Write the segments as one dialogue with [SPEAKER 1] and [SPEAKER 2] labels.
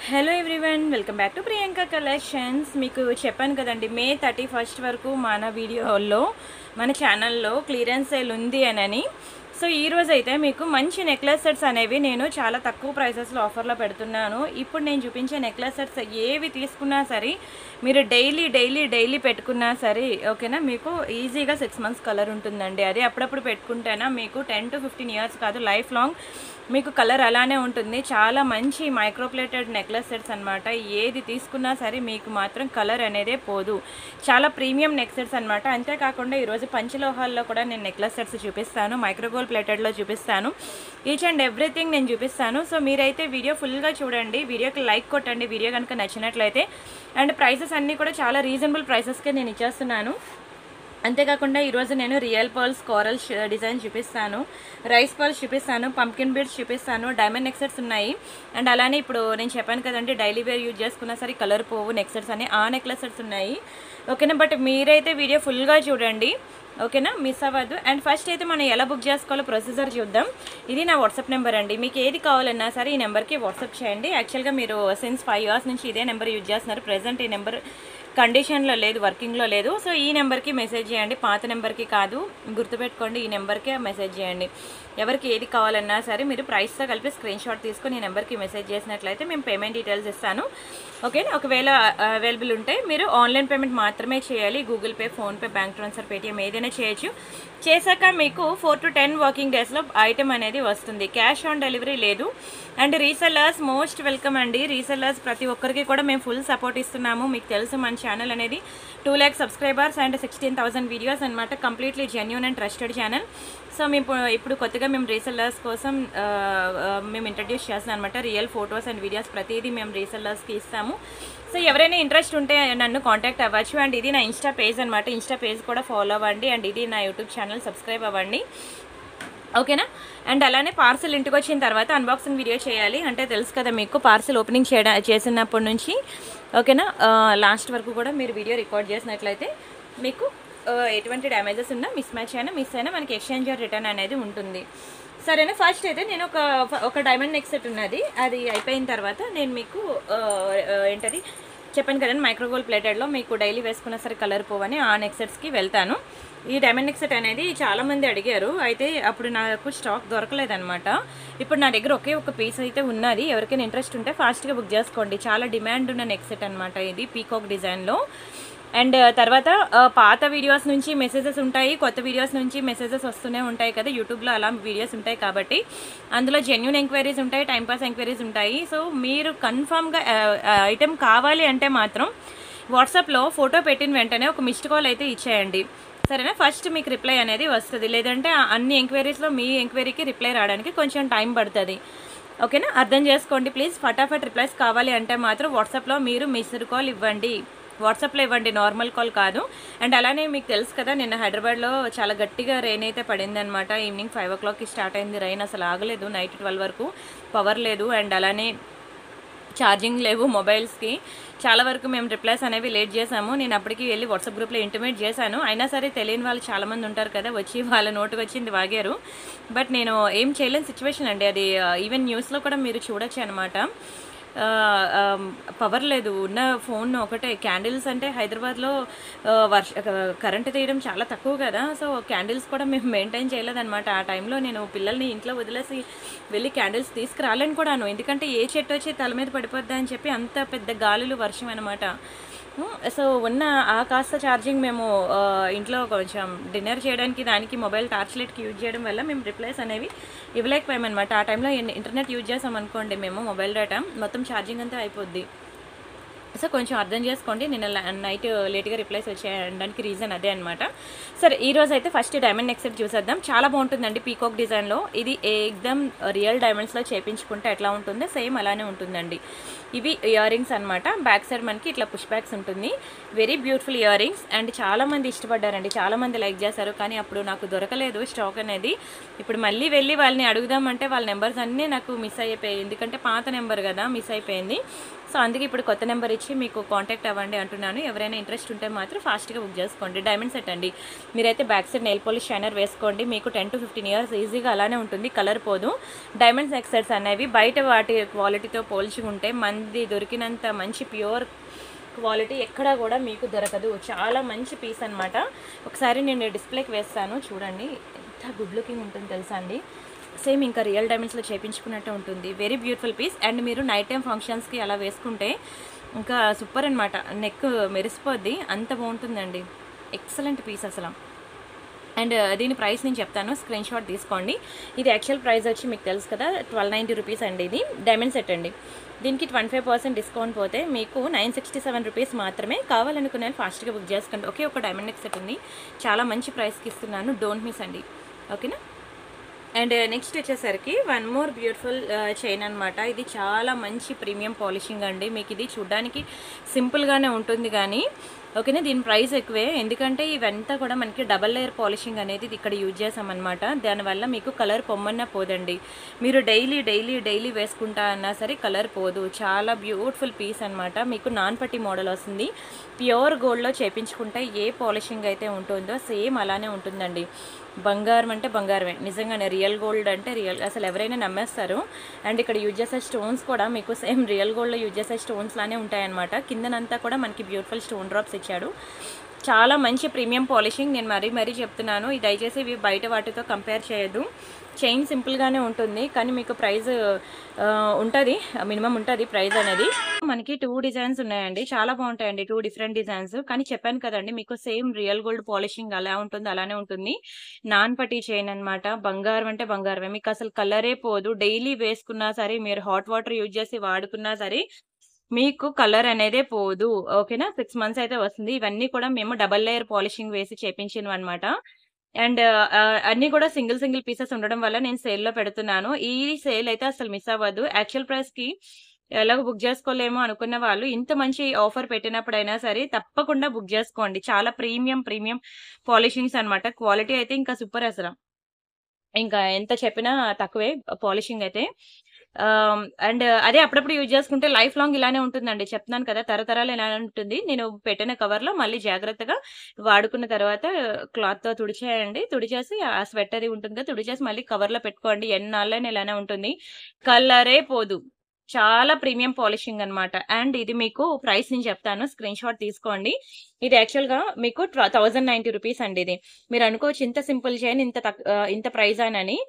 [SPEAKER 1] Hello everyone welcome back to Priyanka collections మీకు చెప్పాను కదండి మే థర్టీ ఫస్ట్ వరకు మన వీడియోలో మన ఛానల్లో క్లియరెన్స్ సేల్ ఉంది అని సో ఈ రోజు అయితే మీకు మంచి నెక్లెస్ సెట్స్ అనేవి నేను చాలా తక్కువ ప్రైసెస్లో ఆఫర్లో పెడుతున్నాను ఇప్పుడు నేను చూపించే నెక్లెస్ సెట్స్ ఏవి తీసుకున్నా సరే మీరు డైలీ డైలీ డైలీ పెట్టుకున్నా సరే ఓకేనా మీకు ఈజీగా సిక్స్ మంత్స్ కలర్ ఉంటుందండి అది అప్పుడప్పుడు పెట్టుకుంటేనా మీకు టెన్ టు ఫిఫ్టీన్ ఇయర్స్ కాదు లైఫ్ లాంగ్ మీకు కలర్ అలానే ఉంటుంది చాలా మంచి మైక్రోప్లేటెడ్ నెక్లెస్ సెట్స్ అనమాట ఏది తీసుకున్నా సరే మీకు మాత్రం కలర్ అనేదే పోదు చాలా ప్రీమియం నెక్ సెట్స్ అనమాట అంతేకాకుండా ఈరోజు పంచలోహాల్లో కూడా నేను నెక్లెస్ సెట్స్ చూపిస్తాను మైక్రోగోల్ ప్లేటెడ్లో చూపిస్తాను ఈచ్ అండ్ ఎవ్రీథింగ్ నేను చూపిస్తాను సో మీరైతే వీడియో ఫుల్గా చూడండి వీడియోకి లైక్ కొట్టండి వీడియో కనుక నచ్చినట్లయితే అండ్ ప్రైసెస్ అన్నీ కూడా చాలా రీజనబుల్ ప్రైసెస్కే నేను ఇచ్చేస్తున్నాను అంతేకాకుండా ఈరోజు నేను రియల్ పర్ల్స్ కోరల్ డిజైన్ చూపిస్తాను రైస్ పర్ల్స్ చూపిస్తాను పంకిన్ బీడ్స్ చూపిస్తాను డైమండ్ నెక్సెట్స్ ఉన్నాయి అండ్ అలానే ఇప్పుడు నేను చెప్పాను కదండి డైలీ వేర్ యూజ్ చేసుకున్నా సరే కలర్ పోవు నెక్సెట్స్ అని ఆ నెక్లెస్ సెట్స్ ఉన్నాయి ఓకేనా బట్ మీరైతే వీడియో ఫుల్గా చూడండి ఓకేనా మిస్ అవ్వద్దు అండ్ ఫస్ట్ అయితే మనం ఎలా బుక్ చేసుకోవాలో ప్రొసీజర్ చూద్దాం ఇది నా వాట్సాప్ నెంబర్ అండి మీకు ఏది కావాలన్నా సరే ఈ నెంబర్కి వాట్సాప్ చేయండి యాక్చువల్గా మీరు సిన్స్ ఫైవ్ ఇయర్స్ నుంచి ఇదే నెంబర్ యూజ్ చేస్తున్నారు ప్రజెంట్ ఈ నెంబర్ కండిషన్లో లేదు వర్కింగ్లో లేదు సో ఈ నెంబర్కి మెసేజ్ చేయండి పాత నెంబర్కి కాదు గుర్తుపెట్టుకోండి ఈ నెంబర్కే మెసేజ్ చేయండి ఎవరికి ఏది కావాలన్నా సరే మీరు ప్రైస్తో కలిపి స్క్రీన్ షాట్ తీసుకొని ఈ నెంబర్కి మెసేజ్ చేసినట్లయితే మేము పేమెంట్ డీటెయిల్స్ ఇస్తాను ఓకే ఒకవేళ అవైలబుల్ ఉంటే మీరు ఆన్లైన్ పేమెంట్ మాత్రమే చేయాలి Google Pay PhonePe bank transfer Paytm ఏదైనా చేయొచ్చు చేశాక మీకు ఫోర్ టు టెన్ వర్కింగ్ డేస్లో ఐటెం అనేది వస్తుంది క్యాష్ ఆన్ డెలివరీ లేదు అండ్ రీసెల్లర్స్ మోస్ట్ వెల్కమ్ అండి రీసెల్లర్స్ ప్రతి ఒక్కరికి కూడా మేము ఫుల్ సపోర్ట్ ఇస్తున్నాము మీకు తెలుసు మన ఛానల్ అనేది two lakh subscribers and sixteen thousand videos అనమాట completely genuine and trusted channel so మేము ఇప్పుడు- ఇప్పుడు కొత్తగా మేము రీసెల్లర్స్ కోసం ఆ, ఆ, మేము ఇంట్రడ్యూస్ చేస్తున్నాం అనమాట రియల్ ఫొటోస్ అండ్ వీడియోస్ ప్రతిదీ మేము రీసెల్లర్స్కి ఇస్తాము సో ఎవరైనా ఇంట్రెస్ట్ ఉంటే నన్ను కాంటాక్ట్ అవ్వచ్చు అండ్ ఇది నా ఇన్స్టా పేజ్ అనమాట ఇన్స్టా పేజ్ కూడా ఫాలో అవ్వండి అండ్ ఇది నా యూట్యూబ్ ఛానల్ సబ్స్క్రైబ్ అవ్వండి ఓకేనా అండ్ అలానే పార్సల్ ఇంటికి వచ్చిన తర్వాత అన్బాక్సింగ్ వీడియో చేయాలి అంటే తెలుసు కదా మీకు పార్సల్ ఓపెనింగ్ చేయడం చేసినప్పటి నుంచి ఓకేనా లాస్ట్ వరకు కూడా మీరు వీడియో రికార్డ్ చేసినట్లయితే మీకు ఆ, ఎటువంటి డ్యామేజెస్ ఉన్నా మిస్ మ్యాచ్ అయినా మిస్ అయినా మనకి ఎక్స్చేంజ్ ఆర్ రిటర్న్ అనేది ఉంటుంది సరేనా ఫస్ట్ అయితే నేను ఒక ఒక డైమండ్ నెక్ సెట్ ఉన్నది అది అయిపోయిన తర్వాత నేను మీకు ఆ, ఆ, ఏంటది చెప్పాను కదండి మైక్రోగోల్ ప్లేటెడ్లో మీకు డైలీ వేసుకున్న సరే కలర్ పోవని ఆ నెక్ సెట్స్కి వెళ్తాను ఈ డైమండ్ నెక్ సెట్ అనేది చాలా మంది అడిగారు అయితే అప్పుడు నాకు స్టాక్ దొరకలేదన్నమాట ఇప్పుడు నా దగ్గర ఒకే ఒక పీస్ అయితే ఉన్నది ఎవరికైనా ఇంట్రెస్ట్ ఉంటే ఫాస్ట్గా బుక్ చేసుకోండి చాలా డిమాండ్ ఉన్న నెక్ సెట్ అనమాట ఇది పీకాక్ డిజైన్లో అండ్ తర్వాత ఆ, పాత వీడియోస్ నుంచి మెసేజెస్ ఉంటాయి కొత్త వీడియోస్ నుంచి మెసేజెస్ వస్తూనే ఉంటాయి కదా యూట్యూబ్లో అలా వీడియోస్ ఉంటాయి కాబట్టి అందులో జెన్యున్ ఎంక్వైరీస్ ఉంటాయి టైంపాస్ ఎంక్వైరీస్ ఉంటాయి సో మీరు కన్ఫామ్గా ఐటెం కావాలి అంటే మాత్రం వాట్సాప్లో ఫోటో పెట్టిన వెంటనే ఒక మిస్డ్ కాల్ అయితే ఇచ్చేయండి సరేనా ఫస్ట్ మీకు రిప్లై అనేది వస్తుంది లేదంటే ఆ అన్ని ఎంక్వైరీస్లో మీ ఎంక్వైరీకి రిప్లై రావడానికి కొంచెం టైం పడుతుంది ఓకేనా అర్థం చేసుకోండి ప్లీజ్ ఫటాఫట్ రిప్లైస్ కావాలి అంటే మాత్రం వాట్సాప్లో మీరు మిస్డ్ కాల్ ఇవ్వండి వాట్సాప్లో ఇవ్వండి నార్మల్ కాల్ కాదు అండ్ అలానే మీకు తెలుసు కదా నిన్న హైదరాబాద్లో చాలా గట్టిగా రెయిన్ అయితే పడింది అనమాట ఈవినింగ్ ఫైవ్ ఓ క్లాక్కి స్టార్ట్ అయింది రెయిన్ అసలు ఆగలేదు నైట్ ట్వెల్వ్ వరకు పవర్ లేదు అండ్ అలానే ఛార్జింగ్ లేవు మొబైల్స్కి చాలా వరకు మేము రిప్లైస్ అనేవి లేట్ చేసాము నేను అప్పటికి వెళ్ళి వాట్సాప్ గ్రూప్లో ఇంటిమేట్ చేశాను అయినా సరే తెలియని వాళ్ళు చాలామంది ఉంటారు కదా వచ్చి వాళ్ళ నోటుకు వచ్చింది వాగారు బట్ నేను ఏం చేయలేని సిచ్యువేషన్ అండి అది ఈవెన్ న్యూస్లో కూడా మీరు చూడొచ్చు అనమాట పవర్ లేదు ఉన్న ఫోన్ ఒకటే క్యాండిల్స్ అంటే హైదరాబాద్లో ఆ, వర్ష కరెంట్ తీయడం చాలా తక్కువ కదా సో క్యాండిల్స్ కూడా మేము మెయింటైన్ చేయలేదన్నమాట ఆ టైంలో నేను పిల్లల్ని ఇంట్లో వదిలేసి వెళ్ళి క్యాండిల్స్ తీసుకురాలేను కూడాను ఎందుకంటే ఏ చెట్టు వచ్చి తల మీద పడిపోద్దా అని చెప్పి అంత పెద్ద గాలులు వర్షం అనమాట సో ఉన్న ఆ కాస్త ఛార్జింగ్ మేము ఆ, ఇంట్లో కొంచెం డిన్నర్ చేయడానికి దానికి మొబైల్ టార్చ్ లైట్కి యూజ్ చేయడం వల్ల మేము రిప్లైస్ అనేవి ఇవ్వలేకపోయామన్నమాట ఆ టైంలో ఇంటర్నెట్ యూజ్ చేసాం అనుకోండి మేము మొబైల్ డేటా మొత్తం ఛార్జింగ్ అంతా అయిపోద్ది సో కొంచెం అర్థం చేసుకోండి నిన్న ల- నైట్ లేట్గా రిప్లైస్ వచ్చేయడానికి రీజన్ అదే అనమాట సరే ఈ రోజు అయితే ఫస్ట్ డైమండ్ నెక్ సెట్ చూసేద్దాం చాలా బాగుంటుందండి పీకాక్ డిజైన్లో ఇది ఏకదమ్ రియల్ డైమండ్స్లో చేపించుకుంటే ఎట్లా ఉంటుందో సేమ్ అలానే ఉంటుందండి ఇవి ఇయర్ రింగ్స్ అనమాట బ్యాక్ సైడ్ మనకి ఇట్లా పుష్ బ్యాక్స్ ఉంటుంది very beautiful year rings and చాలా మంది ఇష్టపడ్డారండి చాలా మంది లైక్ చేశారు కానీ అప్పుడు నాకు దొరకలేదు స్టాక్ అనేది ఇప్పుడు మళ్ళీ వెళ్ళి వాళ్ళని అడుగుదామంటే వాళ్ళ నెంబర్స్ అన్నీ నాకు మిస్ అయిపోయాయి ఎందుకంటే పాత నెంబర్ కదా మిస్ అయిపోయింది సో అందుకే ఇప్పుడు కొత్త నెంబర్ ఇచ్చి మీకు కాంటాక్ట్ అవ్వండి అంటున్నాను ఎవరైనా ఇంట్రెస్ట్ ఉంటే మాత్రం ఫాస్ట్గా బుక్ చేసుకోండి డైమండ్ సెట్ అండి మీరైతే back side nail polish shiner వేసుకోండి మీకు టెన్ టు ఫిఫ్టీన్ ఇయర్స్ ఈజీగా అలానే ఉంటుంది కలర్ పోదు డైమండ్ నెక్ సెట్స్ అనేవి బయట వాటి క్వాలిటీతో పోల్చుకుంటే మన మంది దొరికినంత మంచి ప్యూర్ క్వాలిటీ ఎక్కడా కూడా మీకు దొరకదు చాలా మంచి పీస్ అన్నమాట ఒకసారి నేను డిస్ప్లేకి వేస్తాను చూడండి ఎంత గుడ్ లుకింగ్ ఉంటుంది తెలుసా అండి సేమ్ ఇంకా రియల్ డైమండ్స్లో చేపించుకున్నట్టు ఉంటుంది వెరీ బ్యూటిఫుల్ పీస్ అండ్ మీరు నైట్ టైం ఫంక్షన్స్కి అలా వేసుకుంటే ఇంకా సూపర్ అనమాట నెక్ మెరిసిపోద్ది అంత బాగుంటుందండి ఎక్సలెంట్ పీస్ అసలు అండ్ దీని ప్రైస్ నేను చెప్తాను స్క్రీన్ షాట్ తీసుకోండి ఇది యాక్చువల్ ప్రైస్ వచ్చి మీకు తెలుసు కదా ట్వెల్వ్ నైంటీ రూపీస్ అండి ఇది డైమండ్ సెట్ అండి దీనికి ట్వంటీ ఫైవ్ పర్సెంట్ డిస్కౌంట్ పోతే మీకు నైన్ సిక్స్టీ సెవెన్ రూపీస్ మాత్రమే కావాలనుకునే వాళ్ళు ఫాస్ట్గా బుక్ చేసుకోండి ఒకే ఒక డైమండ్ నెక్ సెట్ ఉంది చాలా మంచి ప్రైస్కి ఇస్తున్నాను డోంట్ మిస్ అండి ఓకేనా అండ్ నెక్స్ట్ వచ్చేసరికి వన్ మోర్ బ్యూటిఫుల్ చైన్ అనమాట ఇది చాలా మంచి ప్రీమియం పాలిషింగ్ అండి మీకు ఇది చూడడానికి సింపుల్గానే ఉంటుంది కానీ ఓకేనా దీని ప్రైస్ ఎక్కువే ఎందుకంటే ఇవంతా కూడా మనకి డబల్ లేయర్ పాలిషింగ్ అనేది ఇది ఇక్కడ యూజ్ చేసామన్నమాట దానివల్ల మీకు కలర్ పొమ్మన్నా పోదండి మీరు డైలీ డైలీ డైలీ వేసుకుంటా అన్నా సరే కలర్ పోదు చాలా బ్యూటిఫుల్ పీస్ అనమాట మీకు నాన్ పట్టి మోడల్ వస్తుంది ప్యూర్ గోల్డ్లో చేపించుకుంటే ఏ పాలిషింగ్ అయితే ఉంటుందో సేమ్ అలానే ఉంటుందండి బంగారం అంటే బంగారమే నిజంగానే రియల్ గోల్డ్ అంటే రియల్ అసలు ఎవరైనా నమ్మేస్తారు అండ్ ఇక్కడ యూజ్ చేసే స్టోన్స్ కూడా మీకు సేమ్ రియల్ గోల్డ్లో యూజ్ చేసే స్టోన్స్ లానే ఉంటాయన్నమాట కిందనంతా కూడా మనకి బ్యూటిఫుల్ స్టోన్ డ్రాప్స్ ఇచ్చాడు చాలా మంచి ప్రీమియం పాలిషింగ్ నేను మరీ మరీ చెప్తున్నాను ఇది దయచేసి ఇవి బయట వాటితో కంపేర్ చేయొద్దు చైన్ సింపుల్గానే ఉంటుంది కానీ మీకు ప్రైస్ ఉంటుంది మినిమం ఉంటుంది ప్రైస్ అనేది మనకి టూ డిజైన్స్ ఉన్నాయండి చాలా బాగుంటాయండి టూ డిఫరెంట్ డిజైన్స్ కానీ చెప్పాను కదండి మీకు సేమ్ రియల్ గోల్డ్ పాలిషింగ్ అలా ఉంటుంది అలానే ఉంటుంది నాన్ పట్టి చైన్ అనమాట బంగారం అంటే బంగారమే మీకు అసలు కలరే పోదు డైలీ వేసుకున్నా సరే మీరు హాట్ వాటర్ యూజ్ చేసి వాడుకున్నా సరే మీకు కలర్ అనేదే పోదు ఓకేనా సిక్స్ మంత్స్ అయితే వస్తుంది ఇవన్నీ కూడా మేము డబల్ లేయర్ పాలిషింగ్ వేసి చేపించినవి అనమాట అండ్ అన్ని కూడా సింగిల్ సింగిల్ పీసెస్ ఉండడం వల్ల నేను సేల్లో పెడుతున్నాను ఈ సేల్ అయితే అసలు మిస్ అవ్వదు యాక్చువల్ ప్రైస్ కి ఎలాగో బుక్ చేసుకోలేమో అనుకున్న వాళ్ళు ఇంత మంచి ఆఫర్ పెట్టినప్పుడైనా సరే తప్పకుండా బుక్ చేసుకోండి చాలా ప్రీమియం ప్రీమియం పాలిషింగ్స్ అన్నమాట క్వాలిటీ అయితే ఇంకా సూపర్ అసలు ఇంకా ఎంత చెప్పినా తక్కువే పాలిషింగ్ అయితే అండ్ అదే అప్పుడప్పుడు యూజ్ చేసుకుంటే లైఫ్ లాంగ్ ఇలానే ఉంటుందండి చెప్తున్నాను కదా తరతరాలు ఇలానే ఉంటుంది నేను పెట్టిన కవర్ లో మళ్ళీ జాగ్రత్తగా వాడుకున్న తర్వాత క్లాత్ తో తుడిచేయండి తుడిచేసి ఆ స్వెట్ అది ఉంటుంది కదా తుడిచేసి మళ్ళీ కవర్ లో పెట్టుకోండి ఎన్నాళ్ళైనా ఇలానే ఉంటుంది కలరే పోదు చాలా ప్రీమియం పాలిషింగ్ అన్నమాట అండ్ ఇది మీకు ప్రైస్ నేను చెప్తాను స్క్రీన్ షాట్ తీసుకోండి ఇది యాక్చువల్ గా మీకు థౌజండ్ నైన్టీ రూపీస్ అండి ఇది మీరు అనుకోవచ్చు ఇంత సింపుల్ చేయని ఇంత తక్- ఆ, ఇంత ప్రైస్ అని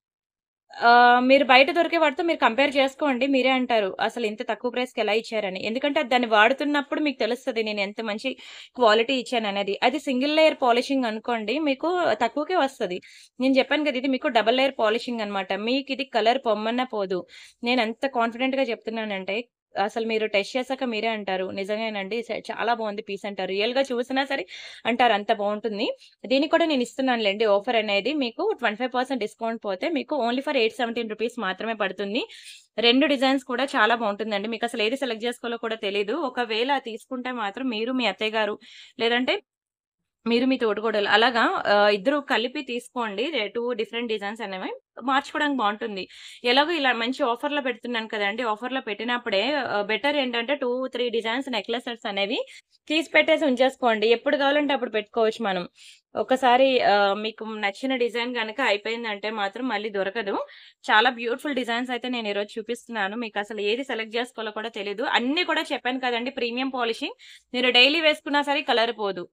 [SPEAKER 1] ఆ, మీరు బయట దొరికే వాటితో మీరు కంపేర్ చేసుకోండి మీరే అంటారు అసలు ఇంత తక్కువ ప్రైస్కి ఎలా ఇచ్చారని ఎందుకంటే అది దాన్ని వాడుతున్నప్పుడు మీకు తెలుస్తుంది నేను ఎంత మంచి క్వాలిటీ ఇచ్చాను అనేది అది సింగిల్ లేయర్ పాలిషింగ్ అనుకోండి మీకు తక్కువకే వస్తుంది నేను చెప్పాను కదా ఇది మీకు డబల్ లేయర్ పాలిషింగ్ అన్నమాట మీకు ఇది కలర్ పొమ్మన్నా పోదు నేను ఎంత కాన్ఫిడెంట్ గా చెప్తున్నానంటే అసలు మీరు టెస్ట్ చేశాక మీరే అంటారు నిజంగానండి చ- చాలా బాగుంది పీస్ అంటారు రియల్ గా చూసినా సరే అంటారు అంత బాగుంటుంది దీనికి కూడా నేను ఇస్తున్నానులేండి ఆఫర్ అనేది మీకు ట్వంటీ ఫైవ్ పర్సెంట్ డిస్కౌంట్ పోతే మీకు only for eight seventeen rupees మాత్రమే పడుతుంది రెండు డిజైన్స్ కూడా చాలా బాగుంటుందండి మీకు అసలు ఏది సెలెక్ట్ చేసుకోవాలో కూడా తెలియదు ఒకవేళ తీసుకుంటే మాత్రం మీరు మీ అత్తయ్య గారు లేదంటే మీరు మీ తోటికోడలు అలాగా ఆ, ఇద్దరు కలిపి తీసుకోండి టూ డిఫరెంట్ డిజైన్స్ అనేవి మార్చుకోవడానికి బాగుంటుంది ఎలాగో ఇలా మంచి ఆఫర్ లో పెడుతున్నాను కదండి ఆఫర్ లో పెట్టినప్పుడే బెటర్ ఏంటంటే టూ త్రీ డిజైన్స్ నెక్లెసెస్ అనేవి తీసి పెట్టేసి ఉంచేసుకోండి ఎప్పుడు కావాలంటే అప్పుడు పెట్టుకోవచ్చు మనం ఒకసారి ఆ, మీకు నచ్చిన డిజైన్ కనుక అయిపోయిందంటే మాత్రం మళ్ళీ దొరకదు చాలా బ్యూటిఫుల్ డిజైన్స్ అయితే నేను ఈరోజు చూపిస్తున్నాను మీకు అసలు ఏది సెలెక్ట్ చేసుకోవాలో కూడా తెలియదు అన్ని కూడా చెప్పాను కదండి ప్రీమియం పాలిషింగ్ మీరు డైలీ వేసుకున్నా సరే కలర్ పోదు